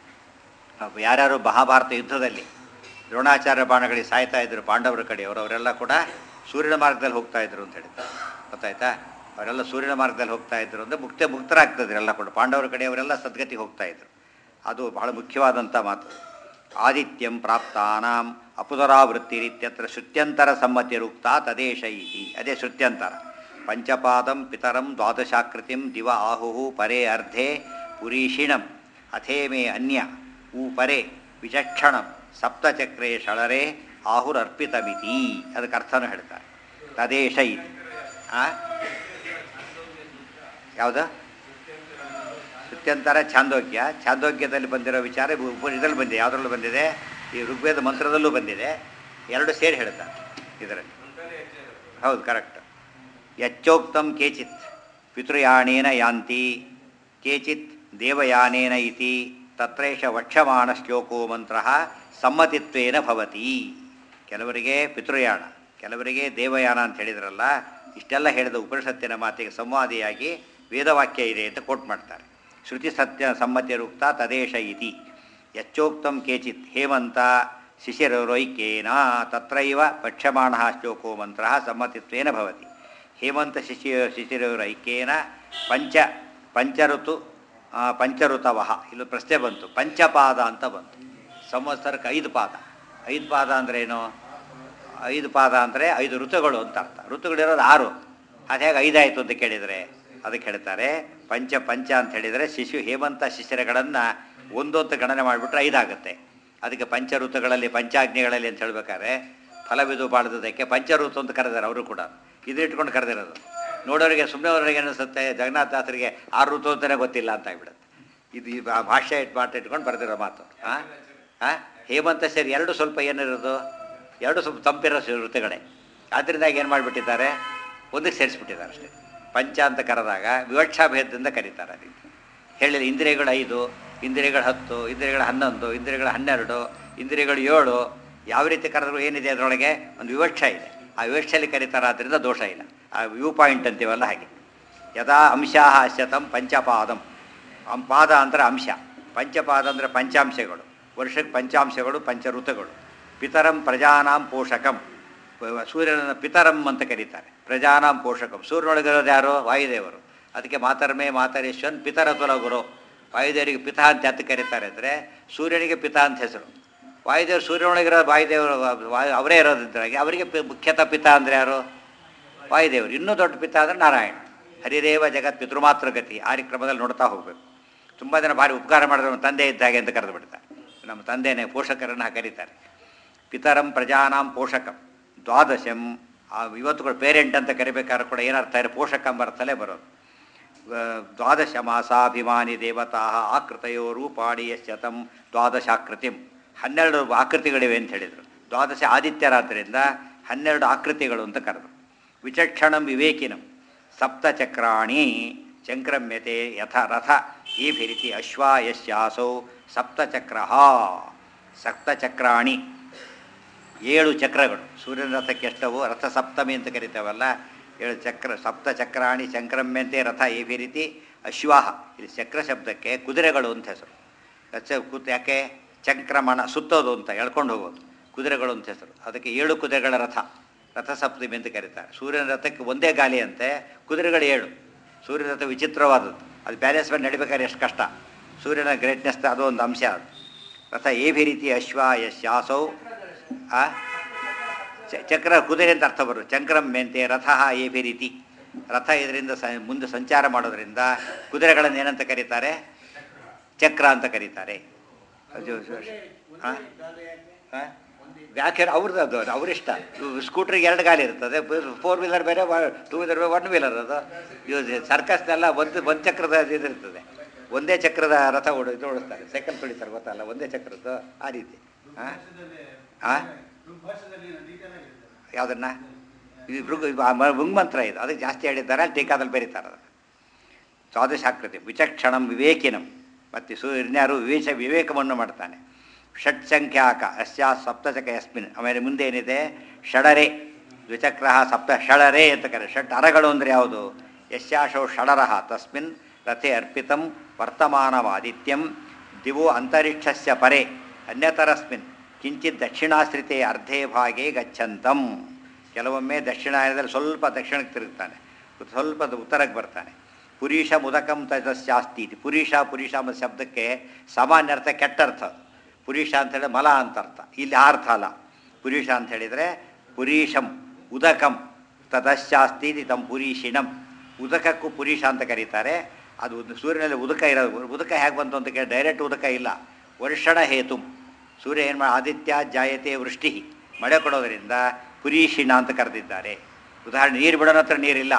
ಅವ್ ಯಾರ್ಯಾರು ಮಹಾಭಾರತ ಯುದ್ಧದಲ್ಲಿ ದ್ರೋಣಾಚಾರ್ಯ ಬಾಣಗಳಿಗೆ ಸಾಯ್ತಾ ಇದ್ರು ಪಾಂಡವರ ಕಡೆಯವರು ಅವರೆಲ್ಲ ಕೂಡ ಸೂರ್ಯನ ಮಾರ್ಗದಲ್ಲಿ ಹೋಗ್ತಾ ಇದ್ರು ಅಂತ ಹೇಳ್ತಾರೆ ಗೊತ್ತಾಯ್ತಾ ಅವರೆಲ್ಲ ಸೂರ್ಯನ ಮಾರ್ಗದಲ್ಲಿ ಹೋಗ್ತಾ ಇದ್ರು ಅಂದರೆ ಮುಕ್ತ ಮುಕ್ತರಾಗ್ತದ್ರು ಎಲ್ಲ ಕೂಡ ಪಾಂಡವರ ಕಡೆಯವರೆಲ್ಲ ಸದ್ಗತಿ ಹೋಗ್ತಾ ಇದ್ರು ಅದು ಬಹಳ ಮುಖ್ಯವಾದಂಥ ಮಾತು ಆದಿತ್ಯಂ ಪ್ರಾಪ್ತಾನಾಂ ಅಪುನರಾವೃತ್ತಿರಿತ್ಯತ್ರ ಶ್ರುತ್ಯಂತರ ಸಮ್ಮತಿರುಕ್ತ ತದೇಶ ಇತಿ ಅದೇ ಶ್ರುತ್ಯಂತರ ಪಂಚಪಾದಂ ಪಿತರಂ ದ್ವಾದಶಾಕೃತಿಂ ದಿವ ಆಹುಹು ಪರೇ ಅರ್ಧೆ ಪುರೀಷಿಣಂ ಅಥೇಮೇ ಅನ್ಯ ಊ ಪರೆ ವಿಚಕ್ಷಣಂ ಸಪ್ತಚಕ್ರೇ ಷಳರೆ ಆಹುರರ್ಪಿತಮಿತಿ ಅದಕ್ಕೆ ಅರ್ಥನೂ ಹೇಳ್ತಾರೆ ತದೇಶ ಇತಿ ಆ ಯಾವುದು ಶ್ರುತ್ಯಂತರ ಛಾಂದೋಗ್ಯ ಛಾಂದೋಗ್ಯದಲ್ಲಿ ಬಂದಿರೋ ವಿಚಾರ ಉಪ ಇದರಲ್ಲಿ ಬಂದಿದೆ ಯಾವುದ್ರಲ್ಲೂ ಬಂದಿದೆ ಈ ಋಗ್ವೇದ ಮಂತ್ರದಲ್ಲೂ ಬಂದಿದೆ ಎರಡು ಸೇರಿ ಹೇಳ್ತಾರೆ ಇದರಲ್ಲಿ ಹೌದು ಕರೆಕ್ಟ್ ಯಚ್ಚೋಕ್ತಂ ಕೇಚಿತ್ ಪಿತೃಯಾನೇನ ಯಾಂತಿ ಕೇಚಿತ್ ದೇವಯಾನೇನ ಇತಿ ತತ್ರೇಶ ವಕ್ಷ್ಯಮಾಣ ಶ್ಲೋಕೋ ಮಂತ್ರ ಸಮ್ಮತಿತ್ವೇನ ಭವತಿ ಕೆಲವರಿಗೆ ಪಿತೃಯಾಣ ಕೆಲವರಿಗೆ ದೇವಯಾನ ಅಂತ ಹೇಳಿದ್ರಲ್ಲ ಇಷ್ಟೆಲ್ಲ ಹೇಳಿದ ಉಪನಿಷತ್ತಿನ ಮಾತಿಗೆ ಸಂವಾದಿಯಾಗಿ ವೇದವಾಕ್ಯ ಇದೆ ಅಂತ ಕೋಟ್ ಮಾಡ್ತಾರೆ ಶ್ರುತಿ ಸತ್ಯ ಸಮ್ಮತಿರುಕ್ತ ತದೇಶ ಇತಿ ಯಚ್ಚೋಕ್ತಂ ಕೇಚಿತ್ ಹೇಮಂತ ಶಿಶಿರರೈಕ್ಯೇನ ತತ್ರೈವ ಪಕ್ಷ್ಯಮಾಣ ಶ್ಲೋಕೋ ಮಂತ್ರ ಸಮ್ಮತಿತ್ವೇನ ಭವತಿ ಹೇಮಂತ ಶಿಶಿ ಶಿಶಿರೈಕ್ಯೇನ ಪಂಚ ಪಂಚಋತು ಆ, ಪಂಚಋತವಃ ಇಲ್ಲಿ ಪ್ರಶ್ನೆ ಬಂತು ಪಂಚಪಾದ ಅಂತ ಬಂತು ಸಂವತ್ಸರಕ್ಕೆ ಐದು ಪಾದ ಐದು ಪಾದ ಅಂದ್ರೆ ಏನು ಐದು ಪಾದ ಅಂದರೆ ಐದು ಋತುಗಳು ಅಂತ ಅರ್ಥ ಋತುಗಳಿರೋದು ಆರು ಅದು ಹೇಗೆ ಐದಾಯಿತು ಅಂತ ಕೇಳಿದರೆ ಅದಕ್ಕೆ ಹೇಳ್ತಾರೆ ಪಂಚ ಪಂಚ ಅಂತ ಹೇಳಿದರೆ ಶಿಶು ಹೇಮಂತ ಶಿಶಿರಗಳನ್ನು ಒಂದು ಅಂತ ಗಣನೆ ಮಾಡಿಬಿಟ್ರೆ ಐದಾಗುತ್ತೆ ಅದಕ್ಕೆ ಪಂಚ ಋತುಗಳಲ್ಲಿ ಪಂಚಾಗ್ನಿಗಳಲ್ಲಿ ಅಂತ ಹೇಳ್ಬೇಕಾದ್ರೆ ಫಲವಿದು ಬಾಳದಕ್ಕೆ ಪಂಚಋತು ಅಂತ ಕರೆದಾರೆ ಅವರು ಕೂಡ ಇದಿಟ್ಕೊಂಡು ಕರೆದಿರೋದು ನೋಡೋರಿಗೆ ಸುಮ್ಮನೆ ಅವರಿಗೆ ಅನಿಸುತ್ತೆ ಜಗನ್ನಾಥ ದಾಸರಿಗೆ ಆರು ಋತು ಅಂತಲೇ ಗೊತ್ತಿಲ್ಲ ಅಂತ ಆಗ್ಬಿಡುತ್ತೆ ಇದು ಈ ಭಾ- ಭಾಷೆ ಇಟ್ಟು ಮಾತು ಇಟ್ಕೊಂಡು ಬರೆದಿರೋ ಮಾತು ಹಾಂ ಹಾಂ ಹೇಮಂತ ಸೇರಿ ಎರಡು ಸ್ವಲ್ಪ ಏನಿರೋದು ಎರಡು ಸ್ವಲ್ಪ ತಂಪಿರೋ ಸ- ಋತುಗಳೇ ಆದ್ದರಿಂದ ಏನು ಮಾಡಿಬಿಟ್ಟಿದ್ದಾರೆ ಒಂದಕ್ಕೆ ಸೇರಿಸ್ಬಿಟ್ಟಿದ್ದಾರೆ ಅಷ್ಟೇ ಪಂಚ ಅಂತ ಕರೆದಾಗ ವಿವಕ್ಷಾ ಭೇದದಿಂದ ಕರೀತಾರೆ ಅದಕ್ಕೆ ಹೇಳಿಲ್ಲ ಇಂದ್ರಿಯಗಳು ಐದು ಇಂದ್ರಿಯಗಳು ಹತ್ತು ಇಂದ್ರಿಯಗಳು ಹನ್ನೊಂದು ಇಂದ್ರಿಯಗಳು ಹನ್ನೆರಡು ಇಂದ್ರಿಯಗಳು ಏಳು ಯಾವ ರೀತಿ ಕರೆದ್ರು ಏನಿದೆ ಅದರೊಳಗೆ ಒಂದು ವಿವಕ್ಷ ಇದೆ ಆ ವಿವಕ್ಷೆಯಲ್ಲಿ ಕರೀತಾರೆ ಆದ್ದರಿಂದ ದೋಷ ಇಲ್ಲ ಆ ವ್ಯೂ ಪಾಯಿಂಟ್ ಅಂತೀವಲ್ಲ ಹಾಗೆ ಯದಾ ಅಂಶಾ ಶತಂ ಪಂಚಪಾದಂ ಅಂ- ಪಾದ ಅಂದರೆ ಅಂಶ ಪಂಚಪಾದ ಅಂದರೆ ಪಂಚಾಂಶಗಳು ವರ್ಷಕ್ಕೆ ಪಂಚಾಂಶಗಳು ಪಂಚ ಋತುಗಳು ಪಿತರಂ ಪ್ರಜಾನಾಂ ಪೋಷಕಂ ವ- ಸೂರ್ಯನನ್ನು ಪಿತರಂ ಅಂತ ಕರೀತಾರೆ ಪ್ರಜಾನಾಂ ಪೋಷಕಂ ಸೂರ್ಯನೊಳಗಿರೋದು ಯಾರು ವಾಯುದೇವರು ಅದಕ್ಕೆ ಮಾತರ್ಮೇ ಮಾತರೇಶ್ವನ್ ಪಿತರ ತುಲ ಗುರು ವಾಯುದೇವರಿಗೆ ಪಿತ ಅಂತ ಯಾತಕ್ಕೆ ಕರೀತಾರೆ ಅಂದರೆ ಸೂರ್ಯನಿಗೆ ಪಿತ ಅಂತ ಹೆಸರು ವಾಯುದೇವರು ಸೂರ್ಯನೊಳಗಿರೋ ವಾಯುದೇವರು ವಾಯು ಅವರೇ ಇರೋದ್ರಿಂದಾಗಿ ಅವರಿಗೆ ಪಿ- ಮುಖ್ಯತಃ ಪಿತ ಅಂದರೆ ಯಾರು ವಾಯುದೇವರು ಇನ್ನೂ ದೊಡ್ಡ ಪಿತ ಅಂದರೆ ನಾರಾಯಣ ಹರಿದೇವ ಜಗತ್ ಪಿತೃಮಾತೃಗತಿ ಆ ಕ್ರಮದಲ್ಲಿ ನೋಡ್ತಾ ಹೋಗಬೇಕು ತುಂಬ ಜನ ಭಾರಿ ಉಪಕಾರ ಮಾಡಿದ್ರೆ ನಮ್ಮ ತಂದೆ ಇದ್ದಾಗೆ ಅಂತ ಕರೆದು ಬಿಡ್ತಾರೆ ನಮ್ಮ ತಂದೆನೇ ಪೋಷಕರನ್ನು ಕರೀತಾರೆ ಪಿತರಂ ಪ್ರಜಾನಾಂ ಪೋಷಕಂ ದ್ವಾದಶಂ ಆ ಇವತ್ತುಗಳು ಪೇರೆಂಟ್ ಅಂತ ಕರಿಬೇಕಾದ್ರೆ ಕೂಡ ಏನರ್ಥ ಇದೆ ಪೋಷಕ ಎಂಬ ಅರ್ಥಲೇ ಬರೋದು ವ- ದ್ವಾದಶ ಮಾಸಾಭಿಮಾನಿ ದೇವತಾ ಆಕೃತಯೋ ರೂಪಾಣಿ ಯಶತಂ ದ್ವಾದಶಾಕೃತಿಂ ಹನ್ನೆರಡು ಆಕೃತಿಗಳಿವೆ ಅಂತ ಹೇಳಿದರು ದ್ವಾದಶ ಆದಿತ್ಯರಾದ್ದರಿಂದ ಹನ್ನೆರಡು ಆಕೃತಿಗಳು ಅಂತ ಕರೆದರು ವಿಚಕ್ಷಣಂ ವಿವೇಕಿನಂ ಸಪ್ತಚಕ್ರಾಣಿ ಚಂಕ್ರಮ್ಯತೆ ಯಥ ರಥ ಏಭಿರಿತಿ ಅಶ್ವಾ ಯಶ್ಯಾಸೌ ಸಪ್ತಚಕ್ರ ಸಪ್ತಚಕ್ರಾಣಿ ಏಳು ಚಕ್ರಗಳು ಸೂರ್ಯನ ರಥಕ್ಕೆ ಎಷ್ಟವು ರಥ ಸಪ್ತಮಿ ಅಂತ ಕರಿತೇವಲ್ಲ ಏಳು ಚಕ್ರ ಸಪ್ತ ಚಕ್ರಾಣಿ ಚಂಕ್ರಮ್ಯಂತೆ ರಥ ಏಭಿ ರೀತಿ ಅಶ್ವಾಹ ಇಲ್ಲಿ ಚಕ್ರ ಶಬ್ದಕ್ಕೆ ಕುದುರೆಗಳು ಅಂತ ಹೆಸರು ಕಚ್ಚ ಕೂತ್ ಯಾಕೆ ಚಂಕ್ರಮಣ ಸುತ್ತೋದು ಅಂತ ಎಳ್ಕೊಂಡು ಹೋಗೋದು ಕುದುರೆಗಳು ಅಂತ ಹೆಸರು ಅದಕ್ಕೆ ಏಳು ಕುದುರೆಗಳ ರಥ ರಥ ಸಪ್ತಮಿ ಅಂತ ಕರೀತಾರೆ ಸೂರ್ಯನ ರಥಕ್ಕೆ ಒಂದೇ ಗಾಲಿ ಅಂತೆ ಕುದುರೆಗಳು ಏಳು ಸೂರ್ಯನ ರಥ ವಿಚಿತ್ರವಾದದ್ದು ಅದು ಬ್ಯಾಲೆನ್ಸ್ ಮಾಡಿ ನಡಿಬೇಕಾದ್ರೆ ಎಷ್ಟು ಕಷ್ಟ ಸೂರ್ಯನ ಗ್ರೇಟ್ನೆಸ್ ಅದು ಒಂದು ಅಂಶ ಅದು ರಥ ಏಭಿ ರೀತಿ ಅಶ್ವ ಯಶ್ಯಾಸೌ ಆ ಚ- ಚಕ್ರ ಕುದುರೆ ಅಂತ ಅರ್ಥ ಬರು ಚಕ್ರಂ ಮೆಂತೆ ರಥ ಏಭಿ ರೀತಿ ರಥ ಇದರಿಂದ ಸ ಮುಂದೆ ಸಂಚಾರ ಮಾಡೋದ್ರಿಂದ ಕುದುರೆಗಳನ್ನು ಏನಂತ ಕರೀತಾರೆ ಚಕ್ರ ಅಂತ ಕರೀತಾರೆ ಅದು ಆ? ಆ? ವ್ಯಾಖ್ಯಾನ ಅವ್ರದ್ದು ಅದು ಅವರಿಷ್ಟ ಸ್ಕೂಟ್ರಿಗೆ ಎರಡು ಗಾಲಿ ಇರ್ತದೆ ಫೋರ್ ವೀಲರ್ ಬೇರೆ ಟೂ ವೀಲರ್ ಬೇರೆ ಒನ್ ವೀಲರ್ ಅದು ಇವು ಸರ್ಕಸ್ನೆಲ್ಲ ಒಂದು ಒಂದು ಚಕ್ರದ ಇದು ಇರ್ತದೆ ಒಂದೇ ಚಕ್ರದ ರಥ ಓಡ ಇದು ಓಡಿಸ್ತಾರೆ ಸೈಕಲ್ ತುಳಿತಾರೆ ಗೊತ್ತಲ್ಲ ಒಂದೇ ಚಕ್ರದ್ದು ಆ ರೀತಿ ಹಾಂ ಆ? ಋಗ್ಭಾಷದಲ್ಲಿ ಡೀಟೇಲ್ ಆಗಿರ್ತದೆ ಯಾವುದನ್ನ ಇದು ಭೃಗು ಇದು ಆ ಮ- ಮಂತ್ರ ಇದು ಅದಕ್ಕೆ ಜಾಸ್ತಿ ಹೇಳಿದ್ದಾರೆ ಅಲ್ಲಿ ಟೀಕಾದಲ್ಲಿ ಬರೀತಾರೆ ಅದನ್ನು ದ್ವಾದಶಾಕೃತಿ ವಿಚಕ್ಷಣಂ ವಿವೇಕಿನಂ ಮತ್ತು ಸೂರ್ಯನ್ಯಾರು ವಿವೇಚ ವಿವೇಕವನ್ನು ಮಾಡ್ತಾನೆ ಷಟ್ ಸಂಖ್ಯಾಕ ಅಸ್ಯಾ ಸಪ್ತಚಕ ಯಸ್ಮಿನ್ ಆಮೇಲೆ ಮುಂದೆ ಏನಿದೆ ಷಡರೆ ದ್ವಿಚಕ್ರ ಸಪ್ತ ಷಡರೆ ಅಂತ ಕರೆ ಷಟ್ ಅರಗಳು ಅಂದರೆ ಯಾವುದು ಯಶ್ಯಾಶೋ ಷಡರಃ ತಸ್ಮಿನ್ ರಥೆ ಅರ್ಪಿತಂ ವರ್ತಮಾನವಾದಿತ್ಯಂ ದಿವೋ ಅಂತರಿಕ್ಷಸ್ಯ ಪರೆ ಅನ್ಯತರಸ್ಮಿನ್ ಕಿಂಚಿತ್ ದಕ್ಷಿಣಾಶ್ರಿತೆ ಅರ್ಧೇ ಭಾಗೆ ಗಚ್ಚಂತಂ ಕೆಲವೊಮ್ಮೆ ದಕ್ಷಿಣಾಯನದಲ್ಲಿ ಸ್ವಲ್ಪ ದಕ್ಷಿಣಕ್ಕೆ ತಿರುಗ್ತಾನೆ ಸ್ವಲ್ಪ ದ- ಉತ್ತರಕ್ಕೆ ಬರ್ತಾನೆ ಪುರೀಶ ಮುದಕಂ ತಜಸ್ಯಾಸ್ತಿ ಇತಿ ಪುರೀಶ ಪುರೀಶ ಎಂಬ ಶಬ್ದಕ್ಕೆ ಸಾಮಾನ್ಯ ಅರ್ಥ ಕೆಟ್ಟ ಅರ್ಥ ಪುರೀಶ ಅಂತ ಹೇಳಿದ್ರೆ ಮಲ ಅಂತ ಅರ್ಥ ಇಲ್ಲಿ ಆ ಅರ್ಥ ಅಲ್ಲ ಪುರೀಶ ಅಂತ ಹೇಳಿದರೆ ಪುರೀಶಂ ಉದಕಂ ತದಶ್ಯಾಸ್ತಿ ಇತಿ ತಂ ಪುರೀಷಿಣಂ ಉದಕಕ್ಕೂ ಪುರೀಶ ಅಂತ ಕರೀತಾರೆ ಅದು ಒಂದು ಸೂರ್ಯನಲ್ಲಿ ಉದಕ ಇರೋದು ಉದಕ ಹೇಗೆ ಬಂತು ಅಂತ ಕೇಳಿ ಡೈರೆಕ್ಟ್ ಉದಕ ಇಲ್ಲ ವರ್ಷಣ ಹೇತು ಸೂರ್ಯ ಏನು ಮಾಡಿ ಆದಿತ್ಯ ಜಾಯತೆ ವೃಷ್ಟಿ ಮಳೆ ಕೊಡೋದರಿಂದ ಪುರೀಷಿಣ ಅಂತ ಕರೆದಿದ್ದಾರೆ ಉದಾಹರಣೆ ನೀರು ಬಿಡೋನ ಹತ್ರ ನೀರಿಲ್ಲ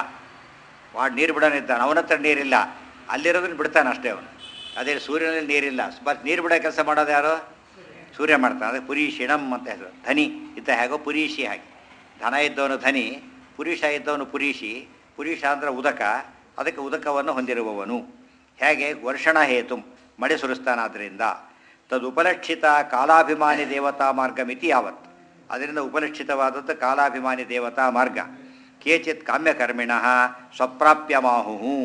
ವಾಡ್ ನೀರು ಬಿಡೋನಿದ್ದಾನೆ ಅವನ ಹತ್ರ ನೀರಿಲ್ಲ ಅಲ್ಲಿರೋದನ್ನ ಬಿಡ್ತಾನೆ ಅಷ್ಟೇ ಅವನು ಅದೇ ಸೂರ್ಯನಲ್ಲಿ ನೀರಿಲ್ಲ ಬಟ್ ನೀರು ಬಿಡೋ ಕೆಲಸ ಮಾಡೋದು ಯಾರು ಸೂರ್ಯ ಮಾಡ್ತಾನೆ ಅದೇ ಪುರೀಷಿಣಂ ಅಂತ ಹೆಸರು ಧನಿ ಇದ್ದ ಹೇಗೋ ಪುರೀಷಿ ಹಾಗೆ ಧನ ಇದ್ದವನು ಧನಿ ಪುರುಷ ಇದ್ದವನು ಪುರೀಷಿ ಪುರುಷ ಅಂದ್ರೆ ಉದಕ ಅದಕ್ಕೆ ಉದಕವನ್ನು ಹೊಂದಿರುವವನು ಹೇಗೆ ವರ್ಷಣ ಹೇತು ಮಳೆ ಸುರಿಸ್ತಾನಾದ್ರಿಂದ ತದುಪಲಕ್ಷಿತ ಕಾಲಾಭಿಮಾನಿ ದೇವತಾ ಮಾರ್ಗ ಮಿತಿ ಯಾವತ್ ಅದರಿಂದ ಉಪಲಕ್ಷಿತವಾದದ್ದು ಕಾಲಾಭಿಮಾನಿ ದೇವತಾ ಮಾರ್ಗ ಕೇಚಿತ್ ಕಾಮ್ಯಕರ್ಮಿಣ ಸ್ವಪ್ರಾಪ್ಯಮಾಹು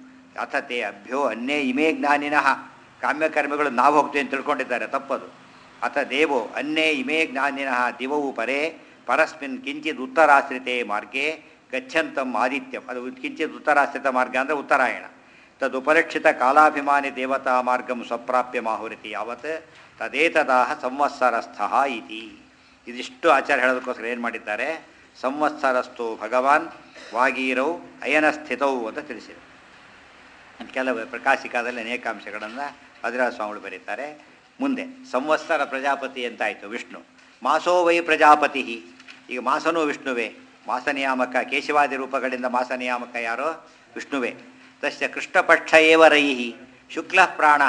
ಅಥ ತೇ ಅಭ್ಯೋ ಅನ್ಯೇ ಇಮೇ ಜ್ಞಾನಿನಃ ಕಾಮ್ಯಕರ್ಮಿಗಳು ನಾವು ಹೋಗ್ತೀವಿ ಅಂತ ತಿಳ್ಕೊಂಡಿದ್ದಾರೆ ತಪ್ಪದು ಅಥ ದೇವೋ ಅನ್ಯೇ ಇಮೇ ಜ್ಞಾನಿನಃ ದಿವವು ಪರೇ ಪರಸ್ಮಿನ್ ಕಿಂಚಿತ್ ಉತ್ತರಾಶ್ರಿತೆ ಮಾರ್ಗೆ ಗಚ್ಚಂತಂ ಆದಿತ್ಯಂ ಅದು ಕಿಂಚಿತ್ ಉತ್ತರಾಶ್ರಿತ ಮಾರ್ಗ ಅಂದರೆ ಉತ್ತರಾಯಣ ತದುಪಲಕ್ಷಿತ ಕಾಲಾಭಿಮಾನಿ ದೇವತಾ ಮಾರ್ಗಂ ಸ್ವಪ್ರಾಪ್ಯ ಮಾಹುರಿತಿ ಯಾವತ್ ತದೇತದಾಹ ಸಂವತ್ಸರಸ್ಥ ಇತಿ ಇದಿಷ್ಟು ಆಚಾರ್ಯ ಹೇಳೋದಕ್ಕೋಸ್ಕರ ಏನು ಮಾಡಿದ್ದಾರೆ ಸಂವತ್ಸರಸ್ಥೋ ಭಗವಾನ್ ವಾಗೀರೌ ಅಯನ ಸ್ಥಿತೌ ಅಂತ ತಿಳಿಸಿದೆ ಕೆಲವು ಪ್ರಕಾಶಿಕಾದಲ್ಲಿ ಅನೇಕ ಅಂಶಗಳನ್ನು ಭದ್ರಾ ಸ್ವಾಮಿಗಳು ಬರೀತಾರೆ ಮುಂದೆ ಸಂವತ್ಸರ ಪ್ರಜಾಪತಿ ಅಂತಾಯಿತು ವಿಷ್ಣು ಮಾಸೋ ವೈ ಪ್ರಜಾಪತಿ ಈಗ ಮಾಸನೂ ವಿಷ್ಣುವೇ ಮಾಸ ನಿಯಾಮಕ ಕೇಶವಾದಿ ರೂಪಗಳಿಂದ ಮಾಸ ನಿಯಾಮಕ ಯಾರೋ ವಿಷ್ಣುವೇ ತಸ್ಯ ಕೃಷ್ಣಪಕ್ಷ ಏವ ರೈಹಿ ಶುಕ್ಲ ಪ್ರಾಣ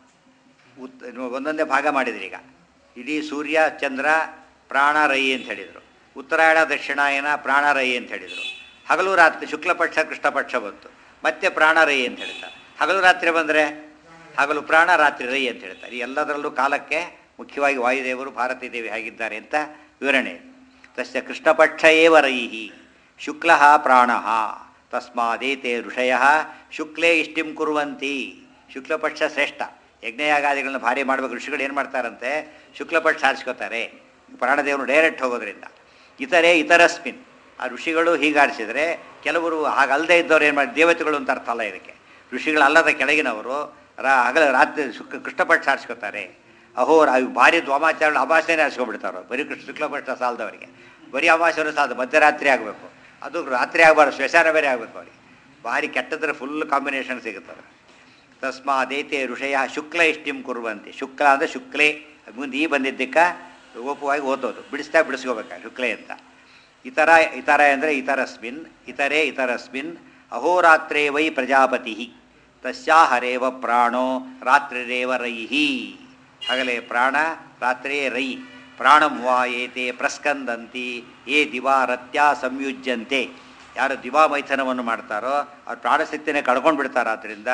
ಉತ್ ಒಂದೊಂದೇ ಭಾಗ ಮಾಡಿದ್ರಿ ಈಗ ಇಡೀ ಸೂರ್ಯ ಚಂದ್ರ ಪ್ರಾಣ ರೈ ಅಂತ ಹೇಳಿದರು ಉತ್ತರಾಯಣ ದಕ್ಷಿಣಾಯನ ಪ್ರಾಣ ರೈ ಅಂತ ಹೇಳಿದರು ಹಗಲು ರಾತ್ರಿ ಶುಕ್ಲಪಕ್ಷ ಕೃಷ್ಣಪಕ್ಷ ಬಂತು ಮತ್ತೆ ಪ್ರಾಣ ರೈ ಅಂತ ಹೇಳ್ತಾರೆ ಹಗಲು ರಾತ್ರಿ ಬಂದರೆ ಹಗಲು ಪ್ರಾಣ ರಾತ್ರಿ ರೈ ಅಂತ ಹೇಳ್ತಾರೆ ಈ ಎಲ್ಲದರಲ್ಲೂ ಕಾಲಕ್ಕೆ ಮುಖ್ಯವಾಗಿ ವಾಯುದೇವರು ಭಾರತೀ ದೇವಿ ಹೇಗಿದ್ದಾರೆ ಅಂತ ವಿವರಣೆ ತಸ್ಯ ಕೃಷ್ಣಪಕ್ಷ ಏವ ರೈಹಿ ಶುಕ್ಲ ಪ್ರಾಣ ತಸ್ಮಾದೇತೆ ಋಷಯ ಶುಕ್ಲೇ ಇಷ್ಟಿಂ ಕುರುವಂತಿ ಶುಕ್ಲಪಕ್ಷ ಶ್ರೇಷ್ಠ ಯಜ್ಞಯಾಗಾದಿಗಳನ್ನ ಭಾರಿ ಮಾಡಬೇಕು ಋಷಿಗಳು ಏನು ಮಾಡ್ತಾರಂತೆ ಶುಕ್ಲಪಕ್ಷ ಆರಿಸ್ಕೋತಾರೆ ಪ್ರಾಣದೇವರು ಡೈರೆಕ್ಟ್ ಹೋಗೋದ್ರಿಂದ ಇತರೆ ಇತರಸ್ಮಿನ್ ಆ ಋಷಿಗಳು ಹೀಗೆ ಆರಿಸಿದರೆ ಕೆಲವರು ಹಾಗಲ್ಲದೆ ಇದ್ದವ್ರು ಏನು ಮಾಡಿ ದೇವತೆಗಳು ಅಂತ ಅರ್ಥ ಅಲ್ಲ ಇದಕ್ಕೆ ಋಷಿಗಳಲ್ಲದ ಕೆಳಗಿನವರು ರಾ ಹಗಲ ರಾತ್ರಿ ಶುಕ್ ಕೃಷ್ಣಪಕ್ಷ ಆರಿಸ್ಕೋತಾರೆ ಅಹೋ ರಾ- ಭಾರಿ ದ್ವಾಮಾಚಾರಗಳು ಅಮಾಸೆನೇ ಆರಿಸ್ಕೊಂಡ್ಬಿಡ್ತಾರೆ ಬರೀ ಕೃಷ್ಣ ಶುಕ್ಲಪಕ್ಷ ಸಾಲದವರಿಗೆ ಬರೀ ಅಮಾಸೆನೂ ಸಾಲದು ಮಧ್ಯರಾತ್ರಿ ಆಗಬೇಕು ಅದು ರಾತ್ರಿ ಆಗಬಾರ್ದು ಶ್ಮಶಾನ ಬೇರೆ ಆಗಬೇಕು ಅವರಿಗೆ ಭಾರಿ ಕೆಟ್ಟದ್ರೆ ಫುಲ್ ಕಾಂಬಿನೇಷನ್ ಸಿಗುತ್ತದೆ ತಸ್ಮಾದೇತೆ ಋಷಯ ಶುಕ್ಲ ಇಷ್ಟಿಂ ಕುರುವಂತೆ ಶುಕ್ಲ ಅಂದರೆ ಶುಕ್ಲೇ ಮುಂದೆ ಈ ಬಂದಿದ್ದಕ್ಕೆ ಓಪವಾಗಿ ಓದೋದು ಬಿಡಿಸ್ತಾ ಬಿಡಿಸ್ಕೋಬೇಕು ಶುಕ್ಲೇ ಅಂತ ಇತರ ಇತರ ಅಂದರೆ ಇತರಸ್ಮಿನ್ ಇತರೆ ಇತರಸ್ಮಿನ್ ಅಹೋರಾತ್ರೇ ವೈ ಪ್ರಜಾಪತಿ ತಸ್ಯಾಹರೇವ ಪ್ರಾಣೋ ರಾತ್ರಿರೇವ ರೈಹಿ ಹಗಲೇ ಪ್ರಾಣ ರಾತ್ರಿಯೇ ರೈ ಪ್ರಾಣಂ ವಾ ಏತೆ ಪ್ರಸ್ಕಂದಂತಿ ಏ ದಿವಾರತ್ಯ ಸಂಯುಜ್ಯಂತೆ ಯಾರು ದಿವಾ ಮೈಥನವನ್ನು ಮಾಡ್ತಾರೋ ಅವ್ರು ಪ್ರಾಣಶಕ್ತಿನೇ ಕಳ್ಕೊಂಡು ಬಿಡ್ತಾರೆ ಆದ್ದರಿಂದ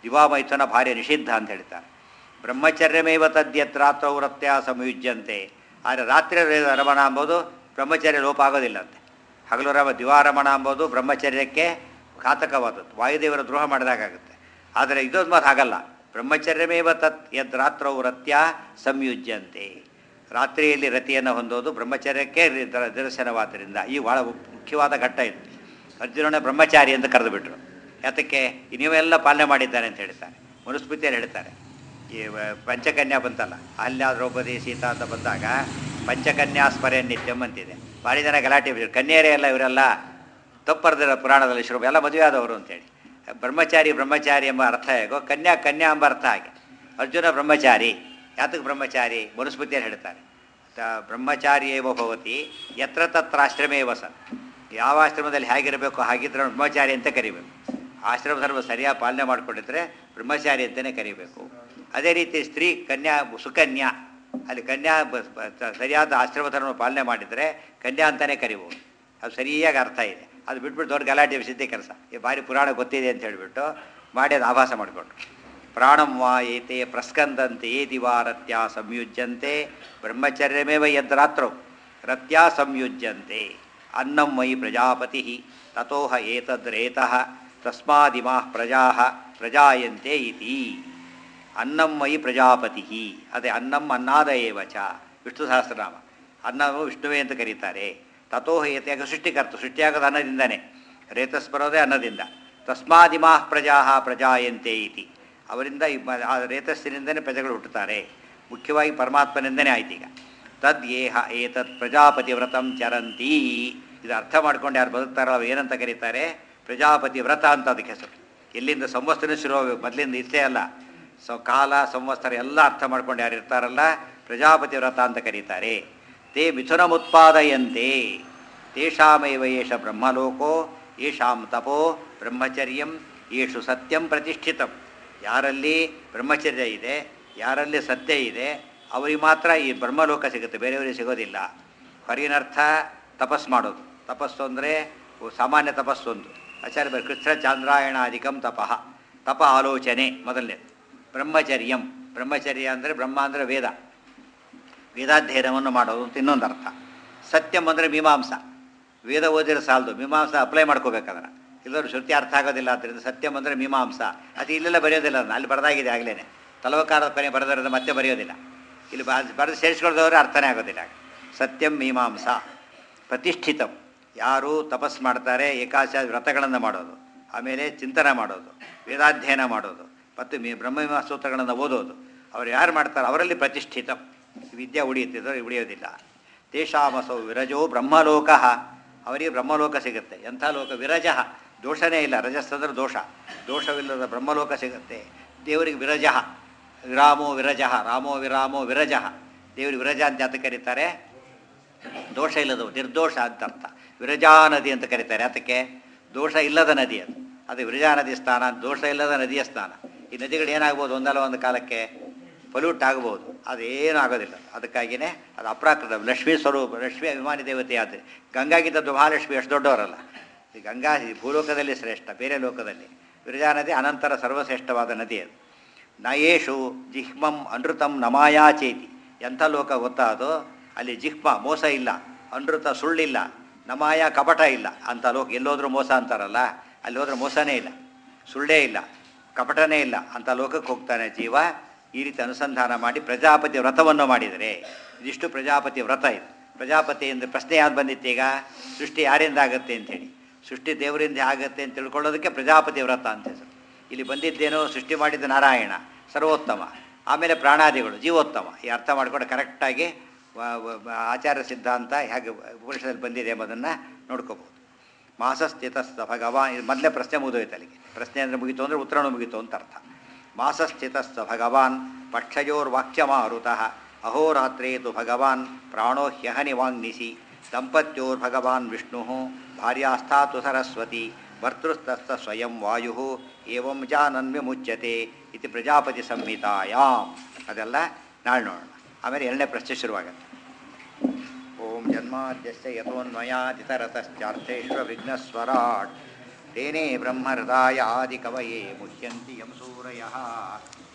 ದಿವಾಮೈಥುನ ಭಾರಿ ನಿಷಿದ್ಧ ಅಂತ ಹೇಳ್ತಾರೆ ಬ್ರಹ್ಮಚರ್ಯಮೇವ ತದ್ಯತ್ರಾತ್ರ ವೃತ್ಯ ಸಂಯುಜ್ಯಂತೆ ಆದರೆ ರಾತ್ರಿ ರಮಣ ಅಂಬೋದು ಬ್ರಹ್ಮಚರ್ಯ ಲೋಪ ಆಗೋದಿಲ್ಲಂತೆ ಹಗಲು ರಮ ದಿವಾರಮಣ ಅಂಬೋದು ಬ್ರಹ್ಮಚರ್ಯಕ್ಕೆ ಘಾತಕವಾದದ್ದು ವಾಯುದೇವರ ದ್ರೋಹ ಮಾಡಿದಾಗುತ್ತೆ ಆದರೆ ಇದೊಂದು ಮಾತು ಹಾಗಲ್ಲ ಬ್ರಹ್ಮಚರ್ಯಮೇವ ತತ್ ಯದ್ ರಾತ್ರೌ ರತ್ಯ ಸಂಯುಜ್ಯಂತೆ ರಾತ್ರಿಯಲ್ಲಿ ರತಿಯನ್ನು ಹೊಂದೋದು ಬ್ರಹ್ಮಚರ್ಯಕ್ಕೆ ರಿ- ದ- ನಿದರ್ಶನವಾದ್ದರಿಂದ ಈ ಭಾಳ ಮುಖ್ಯವಾದ ಘಟ್ಟ ಇದು ಅರ್ಜುನನ ಬ್ರಹ್ಮಚಾರಿ ಅಂತ ಕರೆದುಬಿಟ್ರು ಯಾತಕ್ಕೆ ಈ ನೀವೆಲ್ಲ ಪಾಲನೆ ಮಾಡಿದ್ದಾನೆ ಅಂತ ಹೇಳ್ತಾರೆ ಮನುಸ್ಮೃತಿಯಲ್ಲಿ ಹೇಳ್ತಾರೆ ಈ ವ- ಪಂಚಕನ್ಯಾ ಬಂತಲ್ಲ ಅಲ್ಲ ದ್ರೌಪದಿ ಸೀತಾ ಅಂತ ಬಂದಾಗ ಪಂಚಕನ್ಯಾ ಸ್ಮರೆ ನಿತ್ಯಂ ಅಂತಿದೆ ಭಾರಿ ಜನ ಗಲಾಟೆ ಬಿದ್ರು. ಕನ್ಯರೇ ಎಲ್ಲ ಇವರೆಲ್ಲ ತಪ್ಪರ್ದಿರ ಪುರಾಣದಲ್ಲಿ ಶುರು ಎಲ್ಲ ಮದುವೆ ಆದವರು ಅಂತೇಳಿ ಬ್ರಹ್ಮಚಾರಿ ಬ್ರಹ್ಮಚಾರಿ ಎಂಬ ಅರ್ಥ ಹೇಗೋ ಕನ್ಯಾ ಕನ್ಯಾ ಎಂಬ ಅರ್ಥ ಹಾಗೆ ಅರ್ಜುನ ಬ್ರಹ್ಮಚಾರಿ ಯಾತಕ್ಕೆ ಬ್ರಹ್ಮಚಾರಿ ಮನುಸ್ಮೃತಿಯಲ್ಲಿ ಹೇಳ್ತಾರೆ ತ- ಬ್ರಹ್ಮಚಾರಿ ಏವ ಭವತಿ ಯತ್ರ ತತ್ರ ಆಶ್ರಮೇ ವಸನ್ ಯಾವ ಆಶ್ರಮದಲ್ಲಿ ಹೇಗಿರಬೇಕು ಹಾಗಿದ್ರೆ ಅವ್ನು ಬ್ರಹ್ಮಚಾರಿ ಅಂತ ಕರಿಬೇಕು ಆಶ್ರಮ ಧರ್ಮ ಸರಿಯಾಗಿ ಪಾಲನೆ ಮಾಡಿಕೊಂಡಿದ್ರೆ ಬ್ರಹ್ಮಚಾರಿ ಅಂತಲೇ ಕರಿಬೇಕು ಅದೇ ರೀತಿ ಸ್ತ್ರೀ ಕನ್ಯಾ ಸುಕನ್ಯಾ ಅಲ್ಲಿ ಕನ್ಯಾ ಬ- ಬ- ತ- ಸರಿಯಾದ ಆಶ್ರಮ ಧರ್ಮ ಪಾಲನೆ ಮಾಡಿದರೆ ಕನ್ಯಾ ಅಂತಲೇ ಕರಿಬೋದು ಅದು ಸರಿಯಾಗಿ ಅರ್ಥ ಇದೆ ಅದು ಬಿಟ್ಬಿಟ್ಟು ದೊಡ್ಡ ಗಲಾಟೆ ಸಿದ್ಧಿ ಕೆಲಸ ಈ ಬಾರಿ ಪುರಾಣ ಗೊತ್ತಿದೆ ಅಂತ ಹೇಳಿಬಿಟ್ಟು ಮಾಡಿ ಅದು ಆಭಾಸ ಮಾಡಿಕೊಂಡ್ರು ಪ್ರಾಣಂ ವಾ ಏತೆ ಪ್ರಸ್ಕಂದಂತೆ ಏ ದಿವಾರತ್ಯ ಸಂಯುಜ್ಯಂತೆ ಬ್ರಹ್ಮಚರ್ಯಮೇವ ಯದ್ರಾತ್ರೌ ರತ್ಯ ಸಂಯುಜ್ಯಂತೆ ಅನ್ನಂ ಮಯಿ ಪ್ರಜಾಪತಿ ತಥೋಹ ಏತದ್ರೇತಃ ತಸ್ಮಾದಿಮಾ ಪ್ರಜಾ ಪ್ರಜಾಯಂತೆ ಇತಿ ಅನ್ನಂ ಮಯಿ ಪ್ರಜಾಪತಿ ಅದೇ ಅನ್ನಂ ಅನ್ನಾದ ಏವ ಚ ವಿಷ್ಣು ಸಹಸ್ರನಾಮ ಅನ್ನವು ವಿಷ್ಣುವೇ ಅಂತ ಕರೀತಾರೆ ತಥೋಹ ಏತೆ ಯಾಕೆ ಸೃಷ್ಟಿಕರ್ತ ಸೃಷ್ಟಿಯಾಗೋದು ಅನ್ನದಿಂದನೇ ರೇತಸ್ ಬರೋದೇ ಅನ್ನದಿಂದ ತಸ್ಮಾದಿಮಾ ಪ್ರಜಾ ಪ್ರಜಾಯಂತೆ ಇತಿ ಅವರಿಂದ ಈ ಮ- ಆ ರೇತಸ್ಸಿನಿಂದನೇ ಪ್ರಜೆಗಳು ಹುಟ್ಟುತ್ತಾರೆ ಮುಖ್ಯವಾಗಿ ಪರಮಾತ್ಮನಿಂದನೇ ಆಯ್ತು ಈಗ ತದ್ ಏಹ ಏತತ್ ಪ್ರಜಾಪತಿ ವ್ರತಂ ಚರಂತಿ ಇದು ಅರ್ಥ ಮಾಡ್ಕೊಂಡು ಯಾರು ಬದುಕ್ತಾರೋ ಅವ್ರು ಏನಂತ ಕರೀತಾರೆ ಪ್ರಜಾಪತಿ ವ್ರತ ಅಂತ ಅದಕ್ಕೆ ಹೆಸರು ಎಲ್ಲಿಂದ ಸಂವತ್ಸರ ಶುರು ಮೊದಲಿಂದ ಇಷ್ಟೇ ಅಲ್ಲ ಸೊ ಕಾಲ ಸಂವತ್ಸರ ಎಲ್ಲ ಅರ್ಥ ಮಾಡ್ಕೊಂಡು ಯಾರು ಇರ್ತಾರಲ್ಲ ಪ್ರಜಾಪತಿ ವ್ರತ ಅಂತ ಕರೀತಾರೆ ತೇ ಮಿಥುನಮುತ್ಪಾದಯಂತೆ ತೇಷಾಮೇವ ಏಷ ಬ್ರಹ್ಮಲೋಕೋ ಯೇಷಾಂ ತಪೋ ಬ್ರಹ್ಮಚರ್ಯಂ ಯೇಷು ಸತ್ಯಂ ಪ್ರತಿಷ್ಠಿತಂ ಯಾರಲ್ಲಿ ಬ್ರಹ್ಮಚರ್ಯ ಇದೆ ಯಾರಲ್ಲಿ ಸತ್ಯ ಇದೆ ಅವರಿಗೆ ಮಾತ್ರ ಈ ಬ್ರಹ್ಮಲೋಕ ಸಿಗುತ್ತೆ ಬೇರೆಯವರಿಗೆ ಸಿಗೋದಿಲ್ಲ ಹೊರಗಿನರ್ಥ ತಪಸ್ ಮಾಡೋದು ತಪಸ್ಸು ಅಂದರೆ ಸಾಮಾನ್ಯ ತಪಸ್ಸೊಂದು ಆಚಾರ್ಯ ಬರ್ ಕೃಷ್ಣ ಚಾಂದ್ರಾಯಣಾಧಿಕಂ ತಪಃ ತಪ ಆಲೋಚನೆ ಮೊದಲನೇ ಬ್ರಹ್ಮಚರ್ಯಂ ಬ್ರಹ್ಮಚರ್ಯ ಅಂದರೆ ಬ್ರಹ್ಮ ಅಂದರೆ ವೇದ ವೇದಾಧ್ಯಯನವನ್ನು ಮಾಡೋದು ಅಂತ ಇನ್ನೊಂದು ಅರ್ಥ ಸತ್ಯಂ ಅಂದರೆ ಮೀಮಾಂಸ ವೇದ ಓದಿರೋ ಸಾಲದು ಮೀಮಾಂಸ ಅಪ್ಲೈ ಮಾಡ್ಕೋಬೇಕಾದ್ರೆ ಇಲ್ಲರೂ ಶ್ರುತಿ ಅರ್ಥ ಆಗೋದಿಲ್ಲ ಆದ್ದರಿಂದ ಸತ್ಯಂ ಅಂದರೆ ಮೀಮಾಂಸ ಅದು ಇಲ್ಲೆಲ್ಲ ಬರೆಯೋದಿಲ್ಲ ಅದನ್ನ ಅಲ್ಲಿ ಬರೆದಾಗಿದೆ ಆಗಲೇ ತಲವಕಾರದ ಕೊನೆ ಬರೆದಿರೋದು ಮತ್ತೆ ಬರೆಯೋದಿಲ್ಲ ಇಲ್ಲಿ ಬ- ಬರೆದು ಸೇರಿಸ್ಕೊಳ್ದವ್ರೆ ಅರ್ಥನೇ ಆಗೋದಿಲ್ಲ ಸತ್ಯಂ ಮೀಮಾಂಸ ಪ್ರತಿಷ್ಠಿತಂ ಯಾರು ತಪಸ್ ಮಾಡ್ತಾರೆ ಏಕಾಶ ವ್ರತಗಳನ್ನು ಮಾಡೋದು ಆಮೇಲೆ ಚಿಂತನೆ ಮಾಡೋದು ವೇದಾಧ್ಯಯನ ಮಾಡೋದು ಮತ್ತು ಮೀ ಬ್ರಹ್ಮಮೀಮಾ ಸೂತ್ರಗಳನ್ನು ಓದೋದು ಅವ್ರು ಯಾರು ಮಾಡ್ತಾರೆ ಅವರಲ್ಲಿ ಪ್ರತಿಷ್ಠಿತಂ ವಿದ್ಯೆ ಉಳಿಯುತ್ತಿದ್ದರೆ ಉಳಿಯೋದಿಲ್ಲ ತೇಷಾಮಸೌ ವಿರಜೋ ಬ್ರಹ್ಮಲೋಕ ಅವರಿಗೆ ಬ್ರಹ್ಮಲೋಕ ಸಿಗುತ್ತೆ ಎಂಥ ಲೋಕ ವಿರಜ ದೋಷನೇ ಇಲ್ಲ ರಜಸ್ ಅಂದ್ರೆ ದೋಷ ದೋಷವಿಲ್ಲದ ಬ್ರಹ್ಮಲೋಕ ಸಿಗುತ್ತೆ ದೇವರಿಗೆ ವಿರಜ ವಿರಾಮೋ ವಿರಜ ರಾಮೋ ವಿರಾಮೋ ವಿರಜ ದೇವರಿಗೆ ವಿರಜ ಅಂತ ಯಾತಕ್ಕೆ ಕರೀತಾರೆ ದೋಷ ಇಲ್ಲದವು ನಿರ್ದೋಷ ಅಂತ ಅರ್ಥ ವಿರಜಾ ನದಿ ಅಂತ ಕರೀತಾರೆ ಅದಕ್ಕೆ ದೋಷ ಇಲ್ಲದ ನದಿ ಅದು ಅದು ವಿರಜಾ ನದಿ ಸ್ಥಾನ ದೋಷ ಇಲ್ಲದ ನದಿಯ ಸ್ಥಾನ ಈ ನದಿಗಳು ಏನಾಗ್ಬೋದು ಒಂದಲ್ಲ ಒಂದು ಕಾಲಕ್ಕೆ ಪೊಲ್ಯೂಟ್ ಆಗ್ಬೋದು ಅದೇನೂ ಆಗೋದಿಲ್ಲ ಅದಕ್ಕಾಗಿಯೇ ಅದು ಅಪ್ರಾಕೃತ ಲಕ್ಷ್ಮೀ ಸ್ವರೂಪ ಲಕ್ಷ್ಮಿ ಅಭಿಮಾನಿ ದೇವತೆ ಆದ ಗಂಗಾಗಿದ್ದ ಮಹಾಲಕ್ಷ್ಮಿ ಎಷ್ಟು ದೊಡ್ಡವರಲ್ಲ ಈ ಗಂಗಾ ಈ ಭೂಲೋಕದಲ್ಲಿ ಶ್ರೇಷ್ಠ ಬೇರೆ ಲೋಕದಲ್ಲಿ ವಿರಜಾ ನದಿ ಅನಂತರ ಸರ್ವಶ್ರೇಷ್ಠವಾದ ನದಿ ಅದು ನಯೇಷು ಜಿಹ್ಮಂ ಅನೃತಂ ನಮಾಯಾಚೇತಿ ಎಂಥ ಲೋಕ ಗೊತ್ತಾ ಅದು ಅಲ್ಲಿ ಜಿಹ್ಮ ಮೋಸ ಇಲ್ಲ ಅನೃತ ಸುಳ್ಳಿಲ್ಲ ನಮಾಯ ಕಪಟ ಇಲ್ಲ ಅಂತ ಲೋಕ ಎಲ್ಲೋದ್ರೂ ಮೋಸ ಅಂತಾರಲ್ಲ ಅಲ್ಲಿ ಹೋದ್ರೆ ಮೋಸನೇ ಇಲ್ಲ ಸುಳ್ಳೇ ಇಲ್ಲ ಕಪಟನೇ ಇಲ್ಲ ಅಂತ ಲೋಕಕ್ಕೆ ಹೋಗ್ತಾನೆ ಜೀವ ಈ ರೀತಿ ಅನುಸಂಧಾನ ಮಾಡಿ ಪ್ರಜಾಪತಿ ವ್ರತವನ್ನು ಮಾಡಿದರೆ ಇದಿಷ್ಟು ಪ್ರಜಾಪತಿ ವ್ರತ ಇದು ಪ್ರಜಾಪತಿ ಅಂದರೆ ಪ್ರಶ್ನೆ ಯಾವ್ದು ಬಂದಿತ್ತು ಈಗ ಸೃಷ್ಟಿ ಯಾರಿಂದ ಆಗುತ್ತೆ ಅಂತೇಳಿ ಸೃಷ್ಟಿ ದೇವರಿಂದ ಆಗುತ್ತೆ ಅಂತ ತಿಳ್ಕೊಳ್ಳೋದಕ್ಕೆ ಪ್ರಜಾಪತಿ ವ್ರತ ಅಂತ ಹೆಸರು ಇಲ್ಲಿ ಬಂದಿದ್ದೇನೋ ಸೃಷ್ಟಿ ಮಾಡಿದ ನಾರಾಯಣ ಸರ್ವೋತ್ತಮ ಆಮೇಲೆ ಪ್ರಾಣಾದಿಗಳು ಜೀವೋತ್ತಮ ಈ ಅರ್ಥ ಮಾಡಿಕೊಂಡು ಕರೆಕ್ಟಾಗಿ ವ- ವ- ವ- ಆಚಾರ ಸಿದ್ಧಾಂತ ಹೇಗೆ ಉಪನಿಷದಲ್ಲಿ ಬಂದಿದೆ ಎಂಬುದನ್ನು ನೋಡ್ಕೋಬೋದು ಮಾಸಸ್ಥಿತಸ್ಥ ಭಗವಾನ್ ಇದು ಮೊದಲೇ ಪ್ರಶ್ನೆ ಮುಗಿದೋಯ್ತು ಅಲ್ಲಿಗೆ ಪ್ರಶ್ನೆ ಅಂದರೆ ಮುಗೀತು ಅಂದರೆ ಉತ್ತರನೂ ಮುಗೀತು ಅಂತ ಅರ್ಥ ಮಾಸಸ್ಥಿತಸ್ಥ ಭಗವಾನ್ ಪಕ್ಷಯೋರ್ವಾಕ್ಯಮಾರುತಃ ಅಹೋರಾತ್ರೇ ತು ಭಗವಾನ್ ಪ್ರಾಣೋ ಹ್ಯಹನಿ ವಾಂಗ್ನಿಸಿ ದಂಪತ್ಯೋರ್ಭಗವಾನ್ ವಿಷ್ಣು ಭಾರ್ಯಾಸ್ಥಾತು ಸರಸ್ವತಿ ಭರ್ತೃಸ್ತಸ್ಥ ಸ್ವಯಂ ವಾಯು ಏವಂ ಜಾನನ್ವಿ ಮುಚ್ಯತೆ ಇತಿ ಪ್ರಜಾಪತಿ ಸಂಹಿತಾಯಾಮ್ ಅದೆಲ್ಲ ನಾಳೆ ನೋಡೋಣ ಆಮೇಲೆ ಎರಡನೇ ಪ್ರಶ್ನೆ ಶುರುವಾಗುತ್ತೆ ಓಂ ಜನ್ಮಾದ್ಯಸ್ಯ ಯಥೋನ್ಮಯಾದಿತರತಶ್ಚಾರ್ಥೇಶ್ವ ವಿಘ್ನಸ್ವರಾಟ್ ತೇನೇ ಬ್ರಹ್ಮಹೃದಾಯ ಆದಿಕವಯೇ ಮುಹ್ಯಂತಿ ಯಂ ಸೂರಯಃ